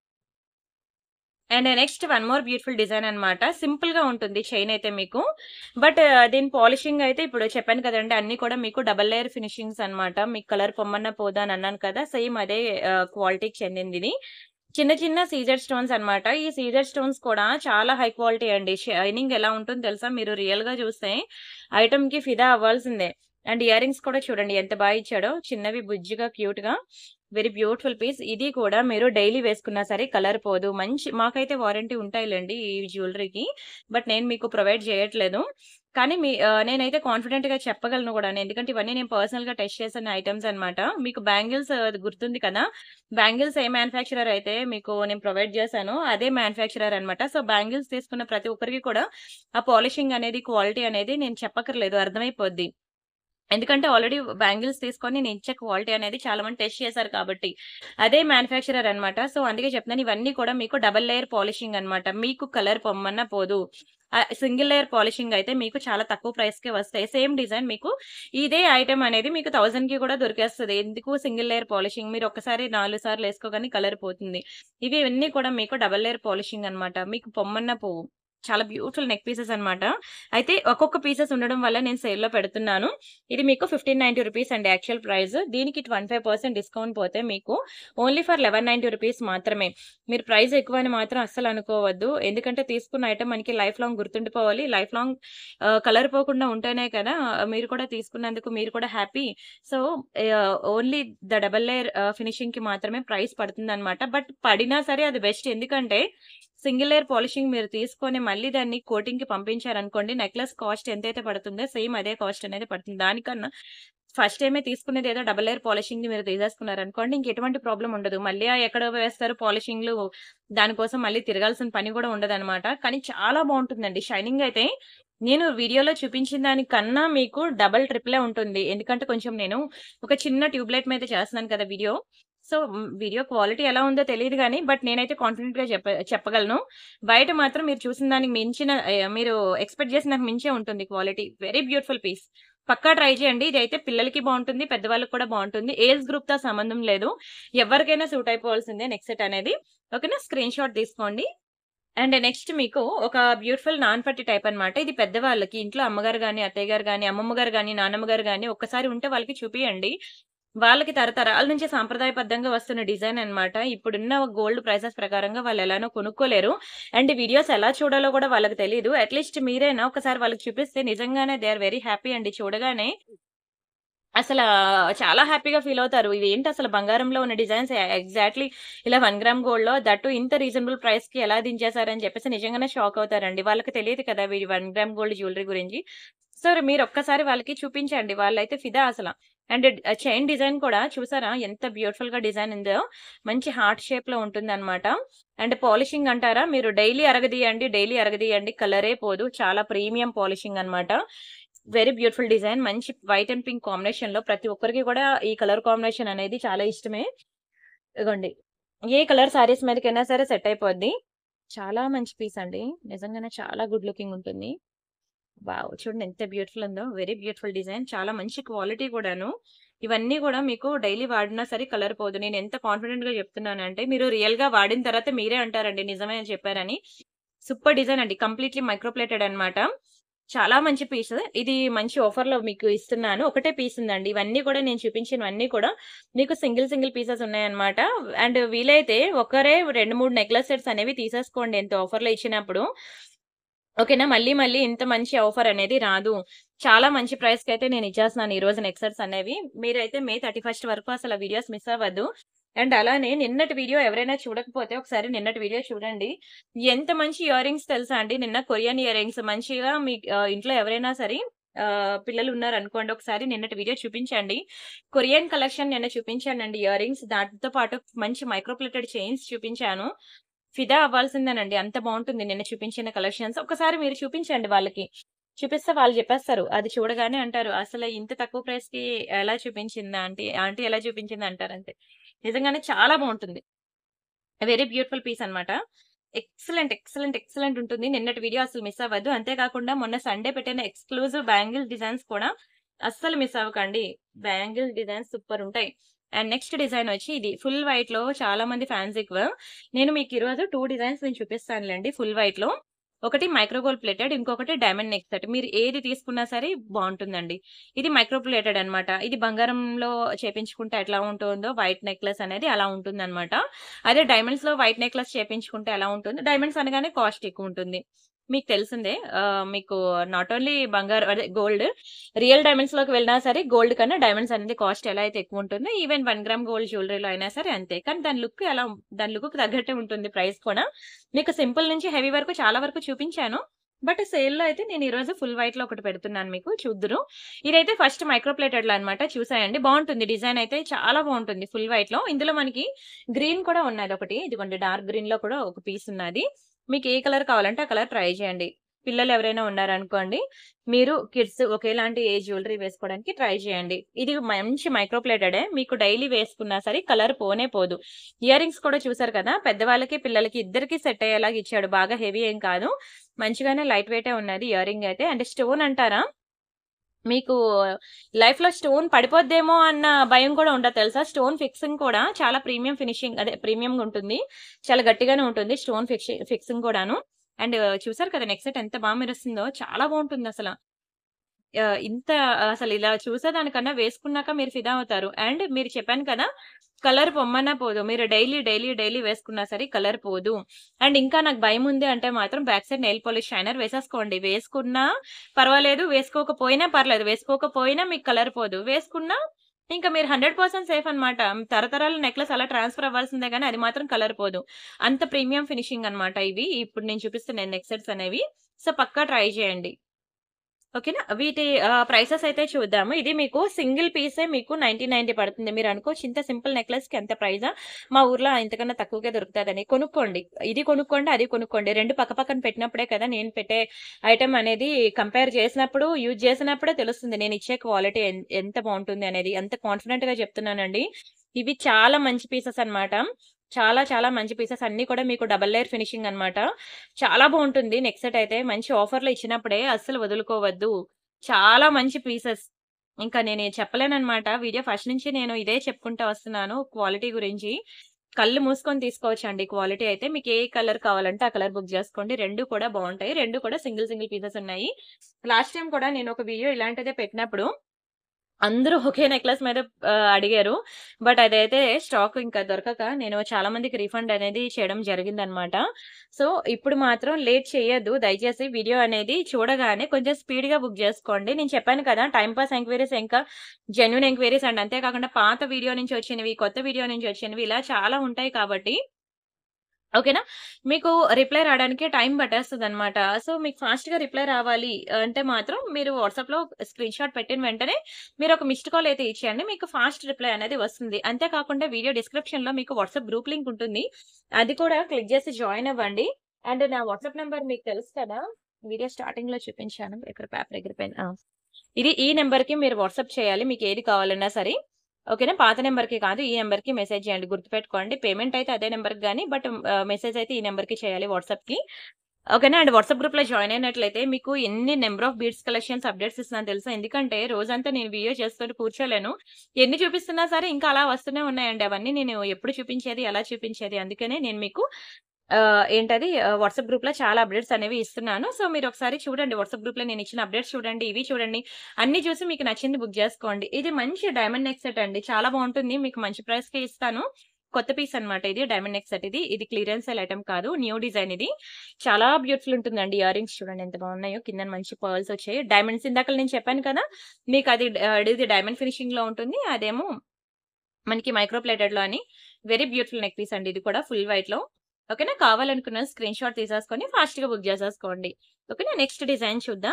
[SPEAKER 1] and next one more beautiful design అన్నమాట సింపుల్ గా ఉంటుంది చైన్ అయితే మీకు బట్ దీని పాలిషింగ్ అయితే ఇప్పుడు చెప్పాను కదండి అన్ని కూడా మీకు డబల్ లేయర్ ఫినిషింగ్స్ అన్నమాట మీకు కలర్ పొమ్మన్న పోదా అని అన్నాను కదా సేమ్ అదే క్వాలిటీకి చెందింది ఇది చిన్న చిన్న సీజర్ స్టోన్స్ అన్నమాట ఈ సీజర్ స్టోన్స్ కూడా చాలా హై క్వాలిటీ అండి షైనింగ్ ఎలా ఉంటుందో తెలుసా మీరు రియల్ గా చూస్తే ఐటమ్ కి ఫిదా అవ్వాల్సిందే అండ్ ఇయర్ రింగ్స్ కూడా చూడండి ఎంత బాగా ఇచ్చాడో చిన్నవి బుజ్జిగా క్యూట్ గా వెరీ బ్యూటిఫుల్ పీస్ ఇది కూడా మీరు డైలీ వేసుకున్నా సరే కలర్ పోదు మంచి మాకైతే వారంటీ ఉంటాయిలేండి ఈ జ్యువెలరీకి బట్ నేను మీకు ప్రొవైడ్ చేయట్లేదు కానీ మీ ఆ, నేనైతే కాన్ఫిడెంట్ గా చెప్పగలను కూడా ఎందుకంటే ఇవన్నీ నేను పర్సనల్ గా టెస్ట్ చేసిన ఐటమ్స్ అన్నమాట మీకు బ్యాంగిల్స్ గుర్తుంది కదా బ్యాంగిల్స్ ఏ మ్యానుఫ్యాక్చరర్ అయితే మీకు నేను ప్రొవైడ్ చేశాను అదే మ్యానుఫ్యాక్చరర్ అన్నమాట సో బ్యాంగిల్స్ తీసుకున్న ప్రతి ఒక్కరికి కూడా ఆ పాలిషింగ్ అనేది క్వాలిటీ అనేది నేను చెప్పక్కర్లేదు అర్థమైపోద్ది ఎందుకంటే ఆల్రెడీ బ్యాంగిల్స్ తీసుకొని నేను ఇచ్చే క్వాలిటీ అనేది చాలా మంది టెస్ట్ చేశారు కాబట్టి అదే మ్యానుఫ్యాక్చరర్ అన్నమాట సో అందుకే చెప్తున్నాను ఇవన్నీ కూడా మీకు డబల్ లేయర్ పాలిషింగ్ అన్నమాట మీకు కలర్ పొమ్మన్న పోదు సింగిల్ లేయర్ పాలిషింగ్ అయితే మీకు చాలా తక్కువ ప్రైస్కే వస్తాయి సేమ్ డిజైన్ మీకు ఇదే ఐటమ్ అనేది మీకు థౌసండ్ కి కూడా దొరికేస్తుంది ఎందుకు సింగిల్ లేయర్ పాలిషింగ్ మీరు ఒక్కసారి నాలుగు సార్లు వేసుకోగానే కలర్ పోతుంది ఇవి ఇవన్నీ కూడా మీకు డబల్ లేయర్ పాలిషింగ్ అన్నమాట మీకు పొమ్మన్న పువ్వు చాలా బ్యూటిఫుల్ నెక్ పీసెస్ అన్నమాట అయితే ఒక్కొక్క పీసెస్ ఉండడం వల్ల నేను sale లో పెడుతున్నాను ఇది మీకు ఫిఫ్టీన్ నైన్టీ రూపీస్ అండి యాక్చువల్ ప్రైస్ దీనికి ట్వంటీ ఫైవ్ పర్సెంట్ డిస్కౌంట్ పోతే మీకు only for eleven ninety rupees మాత్రమే మీరు ప్రైస్ ఎక్కువ అని మాత్రం అస్సలు అనుకోవద్దు ఎందుకంటే తీసుకున్న ఐటమ్ మనకి లైఫ్ లాంగ్ గుర్తుండిపోవాలి లైఫ్ లాంగ్ కలర్ పోకుండా ఉంటేనే కదా మీరు కూడా తీసుకున్నందుకు మీరు కూడా happy so only the double layer finishing కి మాత్రమే ప్రైస్ పడుతుంది అనమాట బట్ పడినా సరే అది బెస్ట్ ఎందుకంటే సింగిల్ లేయర్ పాలిషింగ్ మీరు తీసుకొని మళ్ళీ దాన్ని కోటింగ్ కి పంపించారనుకోండి నెక్లెస్ కాస్ట్ ఎంతైతే పడుతుందో సేమ్ అదే కాస్ట్ అనేది పడుతుంది దానికన్నా ఫస్ట్ టైమే తీసుకునేది ఏదో డబల్ లేయర్ పాలిషింగ్ ని మీరు తీసేసుకున్నారు అనుకోండి ఇంక ఎటువంటి ప్రాబ్లం ఉండదు మళ్ళీ ఆ ఎక్కడ వేస్తారు పాలిషింగ్లు దానికోసం మళ్ళీ తిరగాల్సిన పని కూడా ఉండదు కానీ చాలా బాగుంటుందండి షైనింగ్ అయితే నేను వీడియోలో చూపించిన దానికన్నా మీకు డబల్ ట్రిప్లే ఉంటుంది ఎందుకంటే కొంచెం నేను ఒక చిన్న ట్యూబ్లైట్ మీద చేస్తున్నాను కదా వీడియో సో వీడియో క్వాలిటీ ఎలా ఉందో తెలియదు కానీ బట్ నేనైతే కాన్ఫిడెంట్ గా చెప్ప చెప్పగలను బయట మాత్రం మీరు చూసిన దానికి మించిన ఏ, మీరు ఎక్స్పెక్ట్ చేసిన దానికి మించే ఉంటుంది క్వాలిటీ వెరీ బ్యూటిఫుల్ పీస్ పక్కా ట్రై చేయండి ఇది అయితే పిల్లలకి బాగుంటుంది పెద్దవాళ్ళకి కూడా బాగుంటుంది ఏజ్ గ్రూప్ తో సంబంధం లేదు ఎవరికైనా సూట్ అయిపోవాల్సిందే నెక్స్ట్ సెట్ అనేది ఓకేనా స్క్రీన్ షాట్ తీసుకోండి అండ్ నెక్స్ట్ మీకు ఒక బ్యూటిఫుల్ నాన్ పట్టి టైప్ అన్నమాట ఇది పెద్దవాళ్ళకి ఇంట్లో అమ్మగారు గాని అత్తయ్య గారు గాని అమ్మమ్మ గారు గాని నాన్నమ్మ గారు గాని ఒక్కసారి ఉంటే వాళ్ళకి చూపియండి వాళ్ళకి తరతరాల నుంచి సాంప్రదాయబద్ధంగా వస్తున్న డిజైన్ అన్నమాట ఇప్పుడున్న గోల్డ్ ప్రైసెస్ ప్రకారంగా వాళ్ళు ఎలానో కొనుక్కోలేరు అండ్ వీడియోస్ ఎలా చూడాలో కూడా వాళ్ళకి తెలియదు అట్లీస్ట్ మీరైనా ఒకసారి వాళ్ళకి చూపిస్తే నిజంగానే దే ఆర్ వెరీ హ్యాపీ అండి చూడగానే అసలు చాలా హ్యాపీగా ఫీల్ అవుతారు ఇవి ఏంటి అసలు బంగారంలో ఉన్న డిజైన్స్ ఎగ్జాక్ట్లీ ఇలా వన్ గ్రామ్ గోల్డ్ లో దట్టు ఇంత రీజనబుల్ ప్రైస్ కి ఎలా దించేశారని చెప్పేసి నిజంగానే షాక్ అవుతారండి వాళ్ళకి తెలియదు కదా వీడి వన్ గ్రామ్ గోల్డ్ జ్యువెలరీ గురించి సో మీరు ఒక్కసారి వాళ్ళకి చూపించండి వాళ్ళైతే ఫిదా అసలు అండ్ చైన్ డిజైన్ కూడా చూసారా ఎంత బ్యూటిఫుల్ గా డిజైన్ ఉందో మంచి హార్ట్ షేప్ లో ఉంటుంది అనమాట అండ్ పాలిషింగ్ అంటారా మీరు డైలీ అరగదీయండి డైలీ అరగదీయండి కలరే పోదు చాలా ప్రీమియం పాలిషింగ్ అన్నమాట వెరీ బ్యూటిఫుల్ డిజైన్ మంచి వైట్ అండ్ పింక్ కాంబినేషన్ లో ప్రతి ఒక్కరికి కూడా ఈ కలర్ కాంబినేషన్ అనేది చాలా ఇష్టమే ఇదిగోండి ఏ కలర్ సారీస్ మీదకైనా సరే సెట్ అయిపోద్ది చాలా మంచి పీస్ అండి నిజంగానే చాలా గుడ్ లుకింగ్ ఉంటుంది వావ్ చూడండి ఎంత బ్యూటిఫుల్ ఉందో వెరీ బ్యూటిఫుల్ డిజైన్ చాలా మంచి క్వాలిటీ కూడాను ఇవన్నీ కూడా మీకు డైలీ వాడినా సరే కలర్ పోదు నేను ఎంత కాన్ఫిడెంట్ గా చెప్తున్నానంటే మీరు రియల్ గా వాడిన తర్వాత మీరే అంటారండి నిజమే అని చెప్పారని సూపర్ డిజైన్ అండి కంప్లీట్లీ మైక్రోప్లేటెడ్ అన్నమాట చాలా మంచి పీస్ ఇది మంచి ఆఫర్ లో మీకు ఇస్తున్నాను ఒకటే పీస్ ఉందండి ఇవన్నీ కూడా నేను చూపించినవన్నీ కూడా మీకు సింగిల్ సింగిల్ పీసెస్ ఉన్నాయన్నమాట అండ్ వీలైతే ఒకరే రెండు మూడు నెక్లెస్ సెట్స్ అనేవి తీసేసుకోండి ఎంత ఆఫర్ లో ఇచ్చినప్పుడు ఓకేనా మళ్ళీ మళ్ళీ ఇంత మంచి ఆఫర్ అనేది రాదు చాలా మంచి ప్రైస్ కి అయితే నేను ఇచ్చేస్తున్నాను ఈ రోజు నెక్సెట్స్ అనేవి మీరైతే మే థర్టీ ఫస్ట్ వరకు అసలు వీడియోస్ మిస్ అవ్వద్దు అండ్ అలానే నిన్నటి వీడియో ఎవరైనా చూడకపోతే ఒకసారి నిన్నటి వీడియో చూడండి ఎంత మంచి ఇయర్ రింగ్స్ తెలుసా అండి నిన్న కొరియన్ ఇయర్ రింగ్స్ మంచిగా మీ ఆ, ఇంట్లో ఎవరైనా సరే ఆ, పిల్లలు ఉన్నారు అనుకోండి ఒకసారి నిన్నటి వీడియో చూపించండి కొరియన్ కలెక్షన్ నిన్న చూపించానండి ఇయర్ రింగ్స్ దాంతో పాటు మంచి మైక్రోప్లేటెడ్ చైన్స్ చూపించాను ఫిదా అవ్వాల్సిందేనండి అంత బాగుంటుంది నిన్న చూపించిన కలెక్షన్స్ ఒకసారి మీరు చూపించండి వాళ్ళకి చూపిస్తే వాళ్ళు చెప్పేస్తారు అది చూడగానే అంటారు అసలు ఇంత తక్కువ ప్రైస్ కి ఎలా చూపించిందా ఆంటీ ఆంటీ ఎలా చూపించింది అంటారు అంతే నిజంగానే చాలా బాగుంటుంది వెరీ బ్యూటిఫుల్ పీస్ అన్నమాట ఎక్సలెంట్ ఎక్సలెంట్ ఎక్సలెంట్ ఉంటుంది నిన్నటి వీడియో అసలు మిస్ అవ్వద్దు అంతేకాకుండా మొన్న సండే పెట్టిన ఎక్స్క్లూజివ్ బ్యాంగిల్ డిజైన్స్ కూడా అస్సలు మిస్ అవ్వకండి బ్యాంగిల్ డిజైన్స్ సూపర్ ఉంటాయి అండ్ నెక్స్ట్ డిజైన్ వచ్చి ఇది ఫుల్ వైట్ లో చాలా మంది ఫ్యాన్స్ ఎక్కువ నేను మీకు ఈరోజు టూ డిజైన్స్ నేను చూపిస్తానులేండి ఫుల్ వైట్ లో ఒకటి మైక్రోగోల్ ప్లేటెడ్ ఇంకొకటి డైమండ్ నెక్ సెట్ మీరు ఏది తీసుకున్నా సరే బాగుంటుందండి ఇది మైక్రో ప్లేటెడ్ అనమాట ఇది బంగారంలో చేపించుకుంటే ఎట్లా ఉంటుందో వైట్ నెక్లెస్ అనేది అలా ఉంటుంది అనమాట అదే డైమండ్స్ లో వైట్ నెక్లెస్ చేపించుకుంటే ఎలా ఉంటుంది డైమండ్స్ అనగానే కాస్ట్ ఎక్కువ ఉంటుంది మీకు తెలిసిందే ఆ, మీకు నాట్ ఓన్లీ బంగారు అదే గోల్డ్ రియల్ డైమండ్స్ లోకి వెళ్ళినా సరే గోల్డ్ కన్నా డైమండ్స్ అనేది కాస్ట్ ఎలా అయితే ఎక్కువ ఉంటుందో ఈవెన్ వన్ గ్రామ్ గోల్డ్ జ్యువెలరీలో అయినా సరే అంతే కానీ దాని లుక్ ఎలా దాని లుక్ తగ్గట్టే ఉంటుంది ప్రైస్ కూడా మీకు సింపుల్ నుంచి హెవీ వరకు చాలా వరకు చూపించాను బట్ సేల్ లో అయితే నేను ఈ రోజు ఫుల్ వైట్ లో ఒకటి పెడుతున్నాను మీకు చూద్దురు ఇదైతే ఫస్ట్ మైక్రో ప్లేటెడ్ లో అనమాట చూసాయండి బాగుంటుంది డిజైన్ అయితే చాలా బాగుంటుంది ఫుల్ వైట్ లో ఇందులో మనకి గ్రీన్ కూడా ఉన్నది ఒకటి ఇదిగోండి డార్క్ గ్రీన్ లో కూడా ఒక పీస్ ఉన్నది మీకు ఏ కలర్ కావాలంటే ఆ కలర్ ట్రై చేయండి పిల్లలు ఎవరైనా ఉన్నారనుకోండి మీరు కిడ్స్ ఒకేలాంటి ఏ జ్యువెలరీ వేసుకోవడానికి ట్రై చేయండి ఇది మంచి మైక్రో ప్లేటెడే మీకు డైలీ వేసుకున్నా సరే కలర్ పోనే పోదు ఇయర్ రింగ్స్ కూడా చూసారు కదా పెద్దవాళ్ళకి పిల్లలకి ఇద్దరికి సెట్ అయ్యేలాగా ఇచ్చాడు బాగా హెవీ ఏం కాదు మంచిగానే లైట్ వెయిటే ఉన్నది ఇయర్ రింగ్ అయితే అండ్ స్టోన్ అంటారా మీకు లైఫ్‌లో స్టోన్ పడిపోద్దేమో అన్న భయం కూడా ఉండదు తెలుసా? స్టోన్ ఫిక్సింగ్ కూడా చాలా ప్రీమియం ఫినిషింగ్ అదే ప్రీమియంగా ఉంటుంది. చాలా గట్టిగానే ఉంటుంది స్టోన్ ఫిక్షి ఫిక్సింగ్ కూడాను. అండ్ చూసారు కదా నెక్ సెట్ ఎంత బా మెరుస్తుందో చాలా బావుంటుందసల. ఆహ్, ఇంత అసలు ఇలా చూసేదానికన్నా వేసుకున్నాక మీరు ఫిదా అవుతారు. అండ్ మీరు చెప్పాను కదా! కలర్ పొమ్మన్నా పోదు. మీరు డైలీ, డైలీ, డైలీ వేసుకున్నా సరే కలర్ పోదు. అండ్ ఇంకా నాకు భయముంది అంటే మాత్రం back side nail polish shiner వేసేసుకోండి. వేసుకున్నా పర్వాలేదు, వేసుకోకపోయినా పర్లేదు. వేసుకోకపోయినా మీకు కలర్ పోదు. వేసుకున్నా ఇంకా మీరు 100% సేఫ్ అనమాట. తరతరాల నెక్లెస్ అలా ట్రాన్స్‌ఫర్ అవ్వాల్సిందే గానీ అది మాత్రం కలర్ పోదు. అంత ప్రీమియం ఫినిషింగ్ అనమాట ఇవి. ఇప్పుడు నేను చూపిస్తున్న నెక్ సెట్స్ అనేవి. సో, పక్కా ట్రై చేయండి. ఓకేనా? వీటి ఆహ్, ప్రైసెస్ అయితే చూద్దాము. ఇది మీకు సింగిల్ పీసే మీకు 90, 90 పడుతుంది. మీరు అనుకోవచ్చు ఇంత సింపుల్ నెక్లెస్‌కి ఎంత ప్రైజా? మా ఊర్లో ఇంతకన్నా తక్కువకే దొరుకుతదని. కొనుక్కోండి. ఇది కొనుక్కోండి, అది కొనుక్కోండి. 2 పక్కపక్కన పెట్టినప్పుడే కదా నేను పెట్టే ఐటెమ్ అనేది కంపేర్ చేసినప్పుడు, యూజ్ చేసినప్పుడే తెలుస్తుంది. నేను ఇచ్చే క్వాలిటీ ఎన్ ఎంత బావుంటుంది అనేది. అంత కాన్ఫిడెంట్‌గా చెప్తున్నానండి. ఇవి చాలా మంచి పీసెస్ అనమాట. చాలా చాలా మంచి పీసెస్ అన్నీ కూడా మీకు డబుల్ లేయర్ ఫినిషింగ్ అనమాట. చాలా బావుంటుంది నెక్ సెట్ అయితే. మంచి ఆఫర్‌లో ఇచ్చినప్పుడే అస్సలు వదులుకోవద్దు. చాలా మంచి పీసెస్. ఇంకా నేను చెప్పలేననమాట. వీడియో ఫస్ట్ నుంచి నేను ఇదే చెప్పుకుంటా వస్తున్నాను క్వాలిటీ గురించి. కళ్ళు మూసుకొని తీసుకోవచ్చండి క్వాలిటీ అయితే. మీకు ఏ కలర్ కావాలంటే ఆ కలర్ బుక్ చేసుకోండి. 2 కూడా బావుంటాయి. 2 కూడా సింగిల్ సింగిల్ పీసెస్ ఉన్నాయి. లాస్ట్ టైమ్ కూడా నేను ఒక వీడియో ఇలాంటిదే పెట్టినప్పుడు అందరూ ఒకే నెక్లెస్ మీద ఆహ్, అడిగారు. బట్ అదైతే స్టాక్ ఇంకా దొరకక నేను చాలా మందికి రీఫండ్ అనేది చేయడం జరిగిందనమాట. సో, ఇప్పుడు మాత్రం లేట్ చేయొద్దు. దయచేసి వీడియో అనేది చూడగానే కొంచెం స్పీడ్‌గా బుక్ చేసుకోండి. నేను చెప్పాను కదా! టైమ్ పాస్ ఎంక్వైరీస్ ఇంకా జెన్యూన్ ఎంక్వైరీస్ అండ్ అంతే కాకుండా పాత వీడియో నుంచి వచ్చినవి, కొత్త వీడియో నుంచి వచ్చినవి ఇలా చాలా ఉంటాయి కాబట్టి ఓకేనా? మీకు రిప్లై రావడానికి టైం పట్టేస్తదనమాట. సో, మీకు ఫాస్ట్‌గా రిప్లై రావాలి అంటే మాత్రం మీరు వాట్సాప్‌లో స్క్రీన్‌షాట్ పెట్టిన వెంటనే మీరు ఒక మిస్డ్ కాల్ అయితే ఇచ్చేయండి. మీకు ఫాస్ట్ రిప్లై అనేది వస్తుంది. అంతే కాకుండా వీడియో డిస్క్రిప్షన్‌లో మీకు వాట్సాప్ గ్రూప్ లింక్ ఉంటుంది. అది కూడా క్లిక్ చేసి జాయిన్ అవ్వండి. అండ్ నా వాట్సాప్ నంబర్ మీకు తెలుసు కదా! వీడియో స్టార్టింగ్‌లో చూపించాను. ఇక్కడ పేపర్ ఎగిరిపోయింది. ఆ! ఇది ఈ నంబర్‌కి మీరు వాట్సాప్ చేయాలి. మీకు ఏది కావాలన్నా సరే. ఓకేనా? పాత నంబర్‌కి కాదు. ఈ నంబర్‌కి మెసేజ్ చేయండి. గుర్తుపెట్టుకోండి. పేమెంట్ అయితే అదే నంబర్‌కి గాని బట్ ఆహ్, మెసేజ్ అయితే ఈ నంబర్‌కి చేయాలి వాట్సాప్‌కి. ఓకేనా? అండ్ వాట్సాప్ గ్రూప్‌లో జాయిన్ అయినట్లయితే మీకు ఎన్ని number of beads collections updates ఇస్తున్నానో తెలుసా? ఎందుకంటే రోజంతా నేను వీడియో చేస్తూ కూర్చోలేను. ఎన్ని చూపిస్తున్నా సరే ఇంకా అలా వస్తూనే ఉన్నాయండి. అవన్నీ నేను ఎప్పుడు చూపించేది, ఎలా చూపించేది. అందుకనే నేను మీకు ఆహ్, ఏంటది ఆహ్, వాట్సాప్ గ్రూప్‌లో చాలా అప్డేట్స్ అనేవి ఇస్తున్నాను. సో, మీరు ఒకసారి చూడండి. వాట్సాప్ గ్రూప్‌లో నేను ఇచ్చిన అప్డేట్స్ చూడండి. ఇవి చూడండి. అన్నీ చూసి మీకు నచ్చింది బుక్ చేసుకోండి. ఇది మంచి డైమండ్ నెక్ సెట్ అండి. చాలా బావుంటుంది. మీకు మంచి ప్రైస్‌కే ఇస్తాను. కొత్త పీస్ అనమాట ఇది. డైమండ్ నెక్ సెట్ ఇది. ఇది క్లియరెన్స్ సేల్ ఐటెమ్ కాదు. న్యూ డిజైన్ ఇది. చాలా బ్యూటిఫుల్ ఉంటుందండి. ఇయర్ రింగ్స్ చూడండి ఎంత బాగున్నాయో. కిందన మంచి పర్ల్స్ వచ్చాయి. డైమండ్స్ ఇందాకల నేను చెప్పాను కదా! మీకు అది ఆహ్, ఇది డైమండ్ ఫినిషింగ్‌లో ఉంటుంది. అదేమో మనకి మైక్రో ప్లేటెడ్‌లో అని. వెరీ బ్యూటిఫుల్ నెక్ పీస్ అండి ఇది కూడా ఫుల్ వైట్‌లో. ఓకేనా? కావాలనుకున్న స్క్రీన్‌షాట్ తీసేసుకొని ఫాస్ట్‌గా బుక్ చేసేసుకోండి. ఓకేనా? నెక్స్ట్ డిజైన్ చూద్దాం.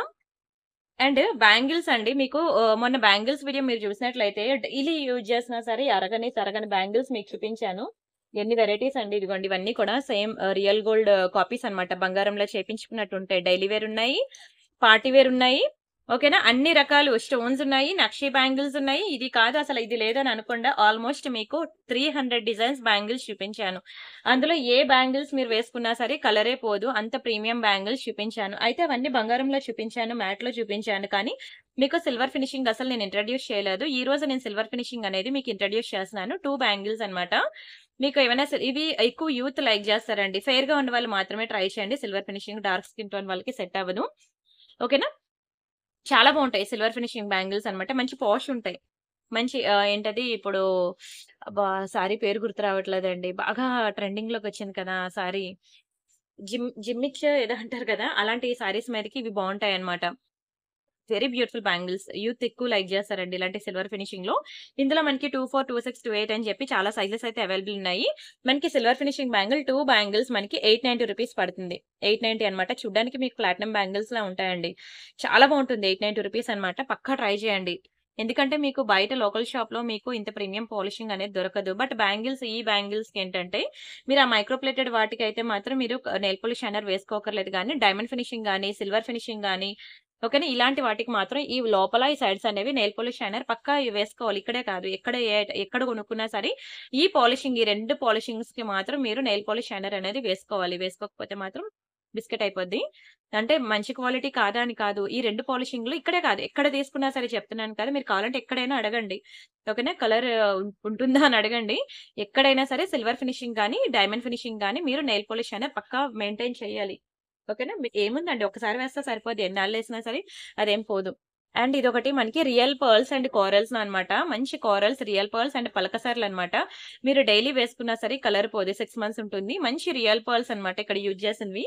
[SPEAKER 1] అండ్ బ్యాంగిల్స్ అండి. మీకు ఆహ్, మొన్న బ్యాంగిల్స్ వీడియో మీరు చూసినట్లయితే డైలీ యూజ్ చేసినా సరే అరగని, తరగని బ్యాంగిల్స్ మీకు చూపించాను. ఎన్ని వెరైటీస్ అండి. ఇదిగోండి ఇవన్నీ కూడా సేమ్ ఆహ్, రియల్ గోల్డ్ కాపీస్ అనమాట. బంగారంలో చేపించుకున్నట్టు ఉంటాయి. డైలీ వేర్ ఉన్నాయి. పార్టీ వేర్ ఉన్నాయి. ఓకేనా? అన్ని రకాలు స్టోన్స్ ఉన్నాయి. నక్షి బ్యాంగిల్స్ ఉన్నాయి. ఇది కాదు అసలు ఇది లేదని అనకుండా ఆల్మోస్ట్ మీకు 300 డిజైన్స్ బ్యాంగిల్స్ చూపించాను. అందులో ఏ బ్యాంగిల్స్ మీరు వేసుకున్నా సరే కలరే పోదు. అంత ప్రీమియం బ్యాంగిల్స్ చూపించాను. అయితే అవన్నీ బంగారంలో చూపించాను. మ్యాట్‌లో చూపించాను. కానీ మీకు సిల్వర్ ఫినిషింగ్ అసలు నేను ఇంట్రొడ్యూస్ చేయలేదు. ఈ రోజు నేను సిల్వర్ ఫినిషింగ్ అనేది మీకు ఇంట్రొడ్యూస్ చేస్తున్నాను. 2 బ్యాంగిల్స్ అనమాట. మీకు ఏమైనా సరే ఇవి ఎక్కువ యూత్ లైక్ చేస్తారండి. ఫెయిర్‌గా ఉన్న వాళ్ళు మాత్రమే ట్రై చేయండి. Silver finishing dark skin tone వాళ్ళకి సెట్ అవ్వదు. ఓకేనా? చాలా బావుంటాయి. సిల్వర్ ఫినిషింగ్ బ్యాంగిల్స్ అనమాట. మంచి పాష్ ఉంటాయి. మంచి ఆహ్, ఏంటది ఇప్పుడు అబ్బా! సారీ పేరు గుర్తు రావట్లేదండి. బాగా ట్రెండింగ్‌లోకి వచ్చింది కదా! ఆ సారీ. జిమ్ జిమ్మిచ్ ఏదో అంటారు కదా! అలాంటి సారీస్ మీదకి ఇవి బావుంటాయన్నమాట. Very beautiful bangles. యూత్ ఎక్కువ లైక్ చేస్తారండి ఇలాంటి సిల్వర్ ఫినిషింగ్‌లో. ఇందులో మనకి 24, 26, 28 అని చెప్పి చాలా సైజెస్ అయితే అవైలబుల్ ఉన్నాయి. మనకి సిల్వర్ ఫినిషింగ్ బ్యాంగిల్ 2 బ్యాంగిల్స్ మనకి 890 రూపీస్ పడుతుంది. 890 అనమాట. చూడ్డానికి మీకు ప్లాటినం బ్యాంగిల్స్‌లా ఉంటాయండి. చాలా బావుంటుంది. 890 రూపీస్ అనమాట. పక్కా ట్రై చేయండి. ఎందుకంటే మీకు బయట లోకల్ షాప్‌లో మీకు ఇంత ప్రీమియం పాలిషింగ్ అనేది దొరకదు. బట్ బ్యాంగిల్స్ ఈ బ్యాంగిల్స్‌కి ఏంటంటే మీరు ఆ మైక్రో ప్లేటెడ్ వాటికైతే మాత్రం మీరు నెయిల్ పాలిష్ షైనర్ వేసుకోక్కర్లేదు గానీ డైమండ్ ఫినిషింగ్ గానీ, సిల్వర్ ఫినిషింగ్ గానీ ఓకేనా? ఇలాంటి వాటికి మాత్రం ఈ లోపల ఈ సైడ్స్ అనేవి నెయిల్ పాలిష్ షైనర్ పక్కా వేసుకోవాలి. ఇక్కడే కాదు ఎక్కడ ఏ ఎక్కడ కొనుక్కున్నా సరే ఈ పాలిషింగ్ ఈ 2 పాలిషింగ్స్‌కి మాత్రం మీరు నెయిల్ పాలిష్ షైనర్ అనేది వేసుకోవాలి. వేసుకోకపోతే మాత్రం బిస్కెట్ అయిపోద్ది. అంటే మంచి క్వాలిటీ కాదా అని కాదు. ఈ 2 పాలిషింగ్‌లు ఇక్కడే కాదు. ఎక్కడ తీసుకున్నా సరే చెప్తున్నాను కదా! మీరు కావాలంటే ఎక్కడైనా అడగండి. ఓకేనా? కలర్ ఉంటుందా అని అడగండి. ఎక్కడైనా సరే సిల్వర్ ఫినిషింగ్ గాని, డైమండ్ ఫినిషింగ్ గాని మీరు నెయిల్ పాలిష్ అనేది పక్కా మెయింటైన్ చేయాలి. ఓకేనా? మీ ఏముందండి ఒక్కసారి వేస్తే సరిపోద్ది. ఎన్నాళ్ళేసినా సరే అదేం పోదు. అండ్ ఇదొకటి మనకి రియల్ పర్ల్స్ అండ్ కోరల్స్‌లో అనమాట. మంచి కోరల్స్, రియల్ పర్ల్స్ అండ్ పలకసర్లనమాట. మీరు డైలీ వేసుకున్నా సరే కలర్ పోదు. 6 మంత్స్ ఉంటుంది. మంచి రియల్ పర్ల్స్ అనమాట ఇక్కడ యూజ్ చేసినవి.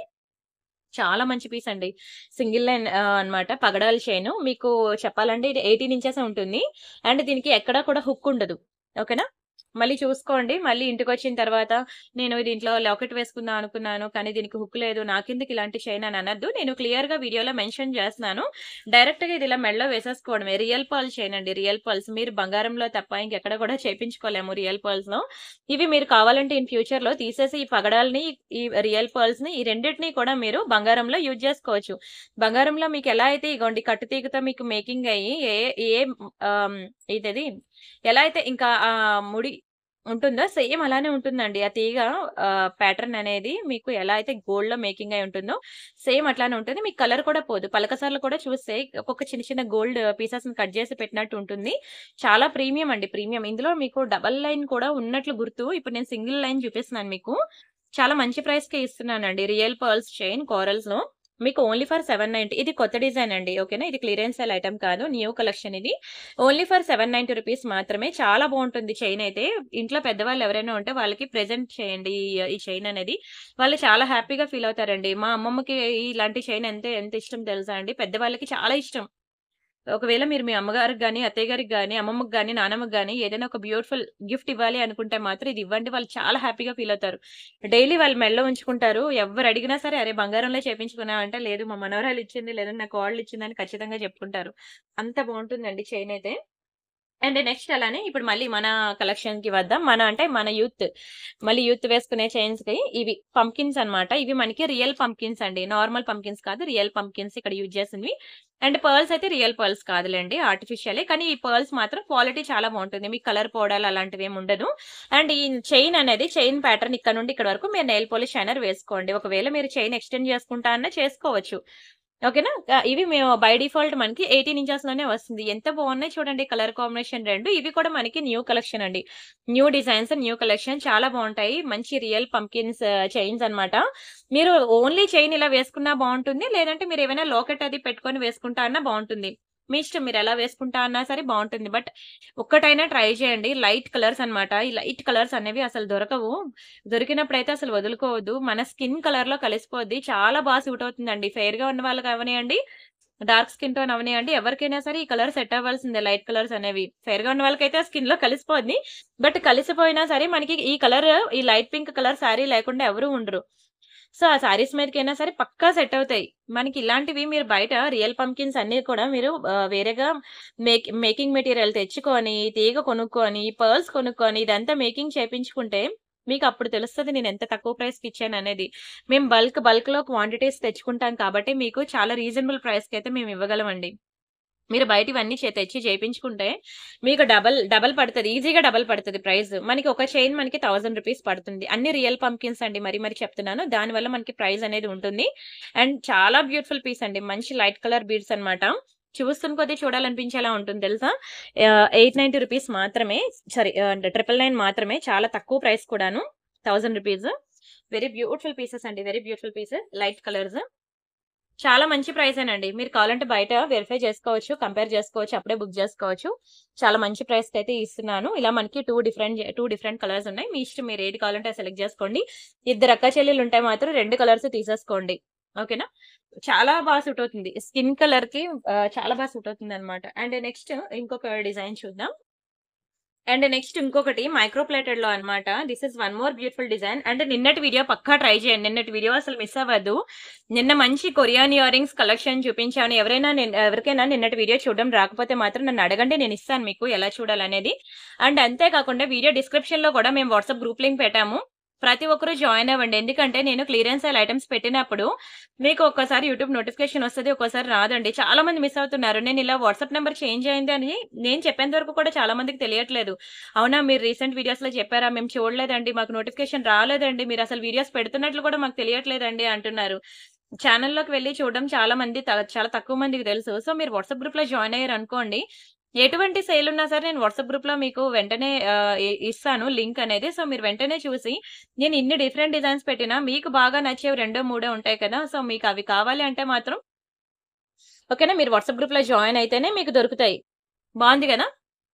[SPEAKER 1] చాలా మంచి పీస్ అండి. సింగిల్ లైన్ ఆహ్, అనమాట. పగడాల చైను. మీకు చెప్పాలంటే ఇది 18 ఇంచెసే ఉంటుంది. అండ్ దీనికి ఎక్కడా కూడా హుక్ ఉండదు. ఓకేనా? మళ్ళీ చూసుకోండి. మళ్ళీ ఇంటికొచ్చిన తర్వాత నేను దీంట్లో లాకెట్ వేసుకుందాం అనుకున్నాను. కానీ దీనికి హుక్ లేదు. నాకెందుకు ఇలాంటి చైన్ అని అనొద్దు. నేను క్లియర్‌గా వీడియోలో మెన్షన్ చేస్తున్నాను. డైరెక్ట్‌గా ఇది ఇలా మెడలో వేసేసుకోవడమే. రియల్ పర్ల్ చైన్ అండి. Real pearls. మీరు బంగారంలో తప్ప ఇంకెక్కడ కూడా చేపించుకోలేము రియల్ పర్ల్స్‌లో. ఇవి మీరు కావాలంటే ఇన్ ఫ్యూచర్‌లో తీసేసి ఈ పగడాల్ని, ఈ రియల్ పర్ల్స్‌ని ఈ రెండిటిని కూడా మీరు బంగారంలో యూజ్ చేసుకోవచ్చు. బంగారంలో మీకు ఎలా అయితే ఇగోండి కట్టుతీగతో మీకు మేకింగ్ అయ్యి ఏ ఏ ఆహ్, ఇదది ఎలా అయితే ఇంకా ఆహ్, ముడి ఉంటుందో సేమ్ అలానే ఉంటుందండి. ఆ తీగ ఆహ్, ప్యాటర్న్ అనేది మీకు ఎలా అయితే గోల్డ్‌లో మేకింగ్ అయి ఉంటుందో సేమ్ అట్లానే ఉంటుంది. మీకు కలర్ కూడా పోదు. పలకసర్లు కూడా చూస్తే ఒక్కొక్క చిన్న చిన్న గోల్డ్ పీసెస్‌ని కట్ చేసి పెట్టినట్టు ఉంటుంది. చాలా ప్రీమియం అండి. ప్రీమియం. ఇందులో మీకు డబుల్ లైన్ కూడా ఉన్నట్లు గుర్తు. ఇప్పుడు నేను సింగిల్ లైన్ చూపిస్తున్నాను మీకు. చాలా మంచి ప్రైస్‌కే ఇస్తున్నానండి. రియల్ పర్ల్స్ చైన్ కోరల్స్‌లో. మీకు ఓన్లీ ఫర్ 790 ఇది కొత్త డిజైన్ అండి. ఓకేనా? ఇది క్లియరెన్స్ సేల్ ఐటెమ్ కాదు. న్యూ కలెక్షన్ ఇది. ఓన్లీ ఫర్ 790 రూపీస్ మాత్రమే. చాలా బావుంటుంది చైన్ అయితే. ఇంట్లో పెద్దవాళ్ళు ఎవరైనా ఉంటే వాళ్ళకి ప్రెజెంట్ చేయండి. ఈ ఈ చైన్ అనేది. వాళ్ళు చాలా హ్యాపీగా ఫీల్ అవుతారండి. మా అమ్మమ్మకి ఇలాంటి చైన్ ఎంత ఎంత ఇష్టం తెలుసా అండి. పెద్దవాళ్ళకి చాలా ఇష్టం. ఒకవేళ మీరు మీ అమ్మగారికి గాని, అత్తయ్య గారికి గాని, అమ్మమ్మకి గాని, నానమ్మకి గాని ఏదైనా ఒక బ్యూటిఫుల్ గిఫ్ట్ ఇవ్వాలి అనుకుంటే మాత్రం ఇది ఇవ్వండి. వాళ్ళు చాలా హ్యాపీగా ఫీల్ అవుతారు. డైలీ వాళ్ళు మెడలో ఉంచుకుంటారు. ఎవ్వరు అడిగినా సరే అరే బంగారంలో చేపించుకున్నావా అంటే లేదు మా మనవరాలు ఇచ్చింది లేదంటే నా కోడలు ఇచ్చిందని ఖచ్చితంగా చెప్పుకుంటారు. అంత బావుంటుందండి చైన్ అయితే. అండ్ నెక్స్ట్ అలానే ఇప్పుడు మళ్ళీ మన కలెక్షన్‌కి వద్దాం. మన అంటే మన యూత్. మళ్ళీ యూత్ వేసుకునే చైన్స్‌కి ఇవి పంకిన్స్ అన్నమాట. ఇవి మనకి రియల్ పంకిన్స్ అండి. నార్మల్ పంకిన్స్ కాదు. రియల్ పంకిన్స్ ఇక్కడ యూజ్ చేసినవి. అండ్ పర్ల్స్ అయితే రియల్ పర్ల్స్ కాదులెండి. ఆర్టిఫిషియలే. కానీ ఈ పర్ల్స్ మాత్రం క్వాలిటీ చాలా బావుంటుంది. మీకు కలర్ పోవడాలు అలాంటివి ఏమి ఉండదు. అండ్ ఈ చైన్ అనేది చైన్ ప్యాటర్న్ ఇక్కడ నుండి ఇక్కడ వరకు మీరు నెయిల్ పాలిష్ షైనర్ వేసుకోండి. ఒకవేళ మీరు చైన్ ఎక్స్‌టెండ్ చేసుకుంటా అన్నా చేసుకోవచ్చు. ఓకేనా? ఆహ్, ఇవి మేము బై డిఫాల్ట్ మనకి 18 ఇంచెస్‌లోనే వస్తుంది. ఎంత బావున్నాయి చూడండి కలర్ కాంబినేషన్ 2. ఇవి కూడా మనకి న్యూ కలెక్షన్ అండి. న్యూ డిజైన్స్, న్యూ కలెక్షన్ చాలా బావుంటాయి. మంచి రియల్ పంకిన్స్ చైన్స్ అన్నమాట. మీరు ఓన్లీ చైన్ ఇలా వేసుకున్నా బావుంటుంది. లేదంటే మీరు ఏమైనా లాకెట్ అది పెట్టుకొని వేసుకుంటా అన్నా బావుంటుంది. మీ ఇష్టం మీరు ఎలా వేసుకుంటా అన్నా సరే బావుంటుంది. బట్ ఒక్కటైనా ట్రై చేయండి. లైట్ కలర్స్ అన్నమాట. ఈ లైట్ కలర్స్ అనేవి అసలు దొరకవు. దొరికినప్పుడైతే అసలు వదులుకోవద్దు. మన స్కిన్ కలర్‌లో కలిసిపోద్ది. చాలా బా సూట్ అవుతుందండి. ఫెయిర్‌గా ఉన్న వాళ్ళకి అవ్వనియండి, డార్క్ స్కిన్ టోన్ అవ్వనియండి. ఎవరికైనా సరే ఈ కలర్ సెట్ అవ్వాల్సిందే లైట్ కలర్స్ అనేవి. ఫెయిర్‌గా ఉన్న వాళ్ళకైతే స్కిన్‌లో కలిసిపోద్ది. బట్ కలిసిపోయినా సరే మనకి ఈ కలర్ ఈ లైట్ పింక్ కలర్ శారీ లేకుండా ఎవరు ఉండరు. సో, ఆ శారీస్ మీదకైనా సరే పక్కా సెట్ అవుతాయి. మనకి ఇలాంటివి మీరు బయట రియల్ పంకిన్స్ అన్నీ కూడా మీరు ఆహ్, వేరేగా మేక్ మేకింగ్ మెటీరియల్ తెచ్చుకొని, తీగ కొనుక్కొని, పర్ల్స్ కొనుక్కొని ఇదంతా మేకింగ్ చేపించుకుంటే మీకు అప్పుడు తెలుస్తది నేను ఎంత తక్కువ ప్రైస్‌కి ఇచ్చాననేది. మేము బల్క్ బల్క్‌లో క్వాంటిటీస్ తెచ్చుకుంటాం కాబట్టి మీకు చాలా రీజనబుల్ ప్రైస్‌కైతే మేము ఇవ్వగలమండి. మీరు బయట ఇవన్నీ చే తెచ్చి చేపించుకుంటే మీకు డబల్ డబల్ పడతది. ఈజీగా డబల్ పడతది ప్రైస్. మనకి ఒక చైన్ మనకి 1000 రూపీస్ పడుతుంది. అన్ని రియల్ పంకిన్స్ అండి. మరి మరి చెప్తున్నాను. దానివల్ల మనకి ప్రైస్ అనేది ఉంటుంది. అండ్ చాలా బ్యూటిఫుల్ పీస్ అండి. మంచి లైట్ కలర్ బీడ్స్ అన్నమాట. చూస్తున్న కొద్దీ చూడాలనిపించేలా ఉంటుంది తెలుసా? ఆహ్, 890 రూపీస్ మాత్రమే. సారీ ఆహ్, అంటే 999 మాత్రమే. చాలా తక్కువ ప్రైస్ కూడాను. 1000 రూపీస్. వెరీ బ్యూటిఫుల్ పీసెస్ అండి. Very beautiful pieces. Light colours. చాలా మంచి ప్రైసేనండి. మీరు కావాలంటే బయట వెరిఫై చేసుకోవచ్చు. కంపేర్ చేసుకోవచ్చు. అప్పుడే బుక్ చేసుకోవచ్చు. చాలా మంచి ప్రైస్‌కైతే ఇస్తున్నాను. ఇలా మనకి 2 డిఫరెంట్ 2 డిఫరెంట్ కలర్స్ ఉన్నాయి. మీ ఇష్టం మీరు ఏది కావాలంటే అది సెలెక్ట్ చేసుకోండి. ఇద్దరు అక్క చెల్లెలు ఉంటే మాత్రం 2 కలర్స్ తీసేసుకోండి. ఓకేనా? చాలా బా సూట్ అవుతుంది. స్కిన్ కలర్‌కి ఆహ్, చాలా బా సూట్ అవుతుందన్నమాట. అండ్ నెక్స్ట్ ఇంకొక డిజైన్ చూద్దాం. అండ్ నెక్స్ట్ ఇంకొకటి మైక్రో ప్లేటెడ్‌లో అన్నమాట. This is one more beautiful design. And నిన్నటి వీడియో పక్కా ట్రై చేయండి. నిన్నటి వీడియో అసలు మిస్ అవ్వద్దు. నిన్న మంచి కొరియన్ ఇయర్ రింగ్స్ కలెక్షన్ చూపించాను. ఎవరైనా నిన్ ఎవరికైనా నిన్నటి వీడియో చూడడం రాకపోతే మాత్రం నన్ను అడగండి. నేను ఇస్తాను మీకు ఎలా చూడాలనేది. అండ్ అంతే కాకుండా వీడియో డిస్క్రిప్షన్‌లో కూడా మేము వాట్సాప్ గ్రూప్ లింక్ పెట్టాము. ప్రతి ఒక్కరు జాయిన్ అవ్వండి. ఎందుకంటే నేను క్లియరెన్స్ సేల్ ఐటెమ్స్ పెట్టినప్పుడు మీకు ఒక్కోసారి యూట్యూబ్ నోటిఫికేషన్ వస్తది. ఒక్కోసారి రాదండి. చాలా మంది మిస్ అవుతున్నారు. నేను ఇలా వాట్సాప్ నంబర్ చేంజ్ అయింది అని నేను చెప్పేంత వరకు కూడా చాలా మందికి తెలియట్లేదు. అవునా మీరు రీసెంట్ వీడియోస్‌లో చెప్పారా? మేము చూడలేదండి. మాకు నోటిఫికేషన్ రాలేదండి. మీరు అసలు వీడియోస్ పెడుతున్నట్లు కూడా మాకు తెలియట్లేదండి అంటున్నారు. ఛానల్‌లోకి వెళ్లి చూడడం చాలా మంది త చాలా తక్కువ మందికి తెలుసు. సో, మీరు వాట్సాప్ గ్రూప్‌లో జాయిన్ అయ్యారనుకోండి, ఎటువంటి సేల్ ఉన్నా సరే నేను వాట్సాప్ గ్రూప్‌లో మీకు వెంటనే ఆహ్, ఇ ఇస్తాను లింక్ అనేది. సో, మీరు వెంటనే చూసి నేను ఇన్ని డిఫరెంట్ డిజైన్స్ పెట్టినా మీకు బాగా నచ్చేవి రెండో, మూడో ఉంటాయి కదా! సో, మీకు అవి కావాలి అంటే మాత్రం ఓకేనా? మీరు వాట్సాప్ గ్రూప్‌లో జాయిన్ అయితేనే మీకు దొరుకుతాయి. బావుంది గదా!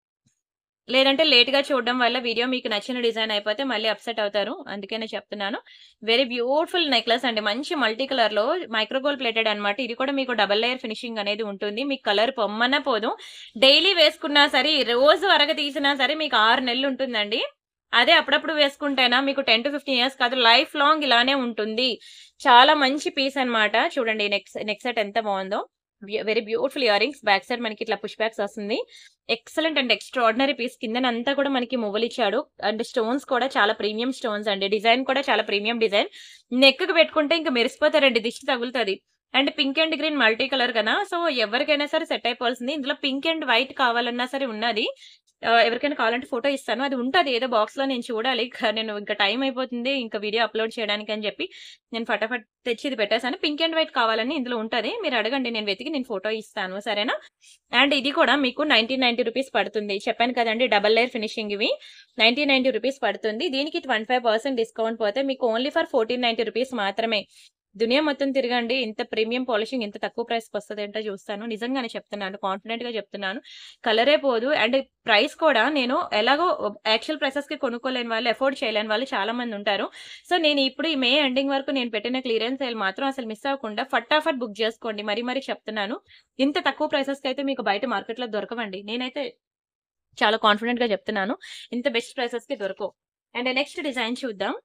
[SPEAKER 1] లేదంటే లేట్‌గా చూడడం వల్ల వీడియో మీకు నచ్చిన డిజైన్ అయిపోతే మళ్ళీ అప్‌సెట్ అవుతారు. అందుకనే చెప్తున్నాను. వెరీ బ్యూటిఫుల్ నెక్లెస్ అండి. మంచి మల్టీ కలర్‌లో మైక్రో గోల్డ్ ప్లేటెడ్ అన్నమాట. ఇది కూడా మీకు డబుల్ లేయర్ ఫినిషింగ్ అనేది ఉంటుంది. మీకు కలర్ పొమ్మన్నా పోదు. డైలీ వేసుకున్నా సరే, రోజు వరగ తీసినా సరే మీకు 6 నెలలు ఉంటుందండి. అదే అప్పుడప్పుడు వేసుకుంటేనా మీకు 10-15 ఇయర్స్ కాదు లైఫ్ లాంగ్ ఇలానే ఉంటుంది. చాలా మంచి పీస్ అన్నమాట. చూడండి నెక్స్ నెక్ సెట్ ఎంత బావుందో. బ్యూ very beautiful year earrings. Back side మనకి ఇట్లా పుష్ బ్యాక్స్ వస్తుంది. Excellent and extraordinary piece. కిందనంతా కూడా మనకి మువ్వలిచ్చాడు. అండ్ స్టోన్స్ కూడా చాలా ప్రీమియం స్టోన్స్ అండి. డిజైన్ కూడా చాలా ప్రీమియం డిజైన్. నెక్‌కి పెట్టుకుంటే ఇంక మెరిసిపోతారండి. దిష్టి తగులుతది. And pink and green multi colour కదా! సో, ఎవరికైనా సరే సెట్ అయిపోవాల్సింది. ఇందులో పింక్ అండ్ వైట్ కావాలన్నా సరే ఉన్నది. ఆహ్, ఎవరికైనా కావాలంటే ఫోటో ఇస్తాను. అది ఉంటది ఏదో బాక్స్‌లో నేను చూడాలి. క నేను ఇంక టైం అయిపోతుంది. ఇంక వీడియో అప్‌లోడ్ చేయడానికి అని చెప్పి నేను ఫటాఫట్ తెచ్చి ఇది పెట్టేసాను. పింక్ అండ్ వైట్ కావాలని ఇందులో ఉంటది. మీరు అడగండి నేను వెతికి నేను ఫోటో ఇస్తాను. సరేనా? అండ్ ఇది కూడా మీకు 1990 రూపీస్ పడుతుంది. చెప్పాను కదండీ డబుల్ లేయర్ ఫినిషింగ్ ఇవి. 1990 రూపీస్ పడుతుంది. దీనికి 25% డిస్కౌంట్ పోతే మీకు ఓన్లీ ఫర్ 1490 రూపీస్ మాత్రమే. దునియా మొత్తం తిరగండి. ఇంత ప్రీమియం పాలిషింగ్ ఇంత తక్కువ ప్రైస్‌కి వస్తదేంటో చూస్తాను. నిజంగానే చెప్తున్నాను. కాన్ఫిడెంట్‌గా చెప్తున్నాను. కలరే పోదు. అండ్ ప్రైస్ కూడా నేను ఎలాగో యాక్చువల్ ప్రైసెస్‌కి కొనుక్కోలేని వాళ్ళు, అఫోర్డ్ చేయలేని వాళ్ళు చాలా మంది ఉంటారు. సో, నేను ఇప్పుడు ఈ మే ఎండింగ్ వరకు నేను పెట్టిన క్లియరెన్స్ సేల్ మాత్రం అసలు మిస్ అవ్వకుండా ఫటాఫట్ బుక్ చేసుకోండి. మరీ మరీ చెప్తున్నాను. ఇంత తక్కువ ప్రైసెస్‌కి అయితే మీకు బయట మార్కెట్‌లో దొరకవండి. నేనైతే చాలా కాన్ఫిడెంట్‌గా చెప్తున్నాను. ఇంత బెస్ట్ ప్రైసెస్‌కి దొరకవు. అండ్ నెక్స్ట్ డిజైన్ చూద్దాం.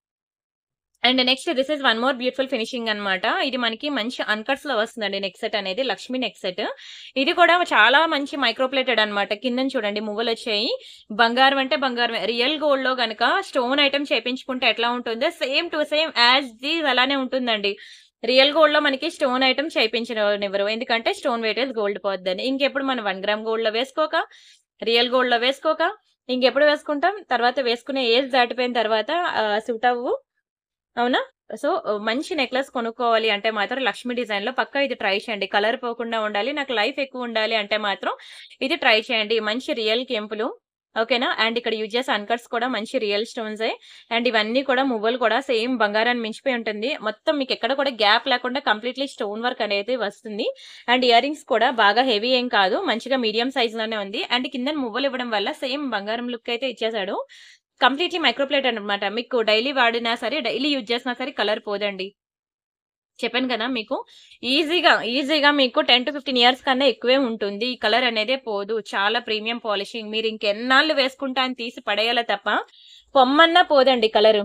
[SPEAKER 1] And next this is one more beautiful finishing అన్నమాట. ఇది మనకి మంచి అన్‌కట్స్‌లో వస్తుందండి నెక్ సెట్ అనేది. Lakshmi neck set. ఇది కూడా చాలా మంచి మైక్రో ప్లేటెడ్ అన్నమాట. కిందన చూడండి మువ్వలొచ్చాయి. బంగారం అంటే బంగారమే. రియల్ గోల్డ్‌లో గనక స్టోన్ ఐటెమ్ చేపించుకుంటే ఎట్లా ఉంటుందో same to same as it is అలానే ఉంటుందండి. రియల్ గోల్డ్‌లో మనకి స్టోన్ ఐటెమ్ చేపించనివ్వరు. ఎందుకంటే స్టోన్ వెయిటేజ్ గోల్డ్ పోద్దని. ఇంకెప్పుడు మనం 1 గ్రామ్ గోల్డ్‌లో వేసుకోక, రియల్ గోల్డ్‌లో వేసుకోక, ఇంకెప్పుడు వేసుకుంటాం? తర్వాత వేసుకునే ఏజ్ దాటిపోయిన తర్వాత ఆహ్, సూట్ అవ్వవు. అవునా? సో, మంచి నెక్లెస్ కొనుక్కోవాలి అంటే మాత్రం లక్ష్మి డిజైన్‌లో పక్కా ఇది ట్రై చేయండి. కలర్ పోకుండా ఉండాలి. నాకు లైఫ్ ఎక్కువ ఉండాలి అంటే మాత్రం ఇది ట్రై చేయండి. మంచి రియల్ కెంపులు. ఓకేనా? అండ్ ఇక్కడ యూజ్ చేసే అన్‌కట్స్ కూడా మంచి రియల్ స్టోన్సే. అండ్ ఇవన్నీ కూడా మువ్వలు కూడా సేమ్ బంగారాన్ని మించిపోయి ఉంటుంది. మొత్తం మీకు ఎక్కడ కూడా గ్యాప్ లేకుండా కంప్లీట్‌లీ స్టోన్ వర్క్ అనేది వస్తుంది. అండ్ ఇయర్ రింగ్స్ కూడా బాగా హెవీ ఏం కాదు. మంచిగా మీడియం సైజ్‌లోనే ఉంది. అండ్ కిందన మువ్వలు ఇవ్వడం వల్ల సేమ్ బంగారం లుక్ అయితే ఇచ్చేసాడు. కంప్లీట్‌లీ మైక్రో ప్లేట్ అన్నమాట. మీకు డైలీ వాడినా సరే, డైలీ యూజ్ చేసినా సరే కలర్ పోదండి. చెప్పాను కదా మీకు. ఈజీగా, ఈజీగా మీకు 10-15 ఇయర్స్ కన్నా ఎక్కువే ఉంటుంది. ఈ కలర్ అనేదే పోదు. చాలా ప్రీమియం పాలిషింగ్. మీరు ఇంకెన్నాళ్ళు వేసుకుంటా అని తీసి పడేయాలే తప్ప, పొమ్మన్నా పోదండి కలరు.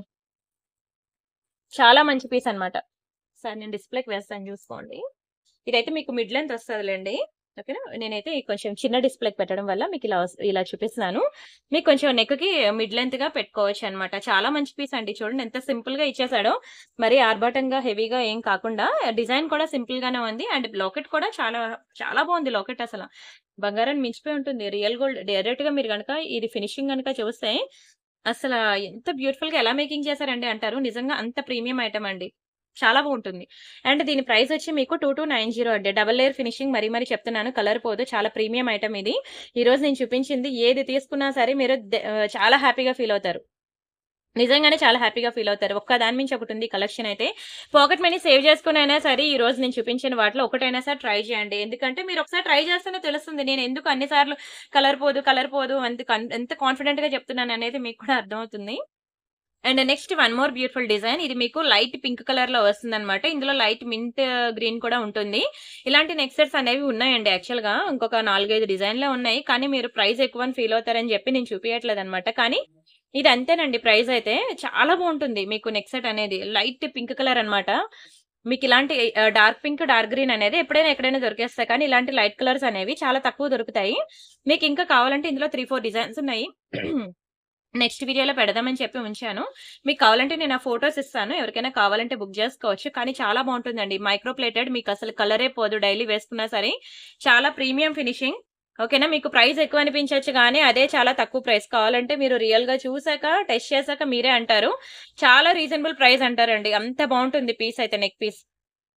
[SPEAKER 1] చాలా మంచి పీస్ అన్నమాట. సరే నేను డిస్‌ప్లేకి వేస్తాను చూసుకోండి. ఇదైతే మీకు మిడ్ లెంగ్త్ వస్తదిలెండి. ఓకేనా? నేనైతే కొంచెం చిన్న డిస్‌ప్లేకి పెట్టడం వల్ల మీకు ఇలా వస్ ఇలా చూపిస్తున్నాను. మీకు కొంచెం నెక్‌కి మిడ్ లెంగ్త్‌గా పెట్టుకోవచ్చన్నమాట. చాలా మంచి పీస్ అండి. చూడండి ఎంత సింపుల్‌గా ఇచ్చేసాడో. మరీ ఆర్భాటంగా, హెవీగా ఏం కాకుండా డిజైన్ కూడా సింపుల్‌గానే ఉంది. అండ్ లాకెట్ కూడా చాలా చాలా బావుంది లాకెట్ అసల. బంగారాన్ని మించిపోయి ఉంటుంది. రియల్ గోల్డ్ డైరెక్ట్‌గా మీరు గనక ఇది ఫినిషింగ్ గనక చూస్తే అసల ఎంత బ్యూటిఫుల్‌గా ఎలా మేకింగ్ చేశారండి అంటారు. నిజంగా అంత ప్రీమియం ఐటెమ్ అండి. చాలా బావుంటుంది. అండ్ దీని ప్రైస్ వచ్చి మీకు 2290 అండి. డబుల్ లేయర్ ఫినిషింగ్ మరీ మరీ చెప్తున్నాను. కలర్ పోదు. చాలా ప్రీమియం ఐటెమ్ ఇది. ఈరోజు నేను చూపించింది ఏది తీసుకున్నా సరే మీరు దె ఆహ్, చాలా హ్యాపీగా ఫీల్ అవుతారు. నిజంగానే చాలా హ్యాపీగా ఫీల్ అవుతారు. ఒక్క దాని మించి ఒకటి ఉంది కలెక్షన్ అయితే. పాకెట్ మనీ సేవ్ చేసుకొనైనా సరే ఈరోజు నేను చూపించిన వాటిలో ఒకటైనా సరే ట్రై చేయండి. ఎందుకంటే మీరు ఒకసారి ట్రై చేస్తేనే తెలుస్తుంది. నేను ఎందుకు అన్ని సార్లు కలర్ పోదు, కలర్ పోదు అంత కన్ ఎంత కాన్ఫిడెంట్‌గా చెప్తున్నాను అనేది మీకు కూడా అర్థమవుతుంది. And next one more beautiful design. ఇది మీకు లైట్ పింక్ కలర్‌లో వస్తుందన్నమాట. ఇందులో లైట్ మింట్ గ్రీన్ కూడా ఉంటుంది. ఇలాంటి నెక్ సెట్స్ అనేవి ఉన్నాయండి యాక్చువల్‌గా. ఇంకొక 4, 5 డిజైన్‌లే ఉన్నాయి. కానీ మీరు ప్రైస్ ఎక్కువని ఫీల్ అవుతారని చెప్పి నేను చూపియట్లేదన్నమాట. కానీ ఇది అంతేనండి ప్రైస్ అయితే. చాలా బావుంటుంది మీకు నెక్ సెట్ అనేది. లైట్ పింక్ కలర్ అన్నమాట. మీకు ఇలాంటి ఆహ్, డార్క్ పింక్, డార్క్ గ్రీన్ అనేది ఎప్పుడైనా ఎక్కడైనా దొరికేస్తాయి. కానీ ఇలాంటి లైట్ కలర్స్ అనేవి చాలా తక్కువ దొరుకుతాయి. మీకు ఇంకా కావాలంటే ఇందులో 3, 4 డిజైన్స్ ఉన్నాయి. నెక్స్ట్ వీడియోలో పెడదామని చెప్పి ఉంచాను. మీకు కావాలంటే నేను ఆ ఫోటోస్ ఇస్తాను. ఎవరికైనా కావాలంటే బుక్ చేసుకోవచ్చు. కానీ చాలా బావుంటుందండి. మైక్రో ప్లేటెడ్ మీకు అసలు కలరే పోదు డైలీ వేసుకున్నా సరే. చాలా ప్రీమియం ఫినిషింగ్. ఓకేనా? మీకు ప్రైస్ ఎక్కువ అనిపించొచ్చు గానీ అదే చాలా తక్కువ ప్రైస్. కావాలంటే మీరు రియల్‌గా చూసాక, టెస్ట్ చేసాక మీరే అంటారు. చాలా రీజనబుల్ ప్రైస్ అంటారండి. అంత బావుంటుంది పీస్ అయితే నెక్ పీస్.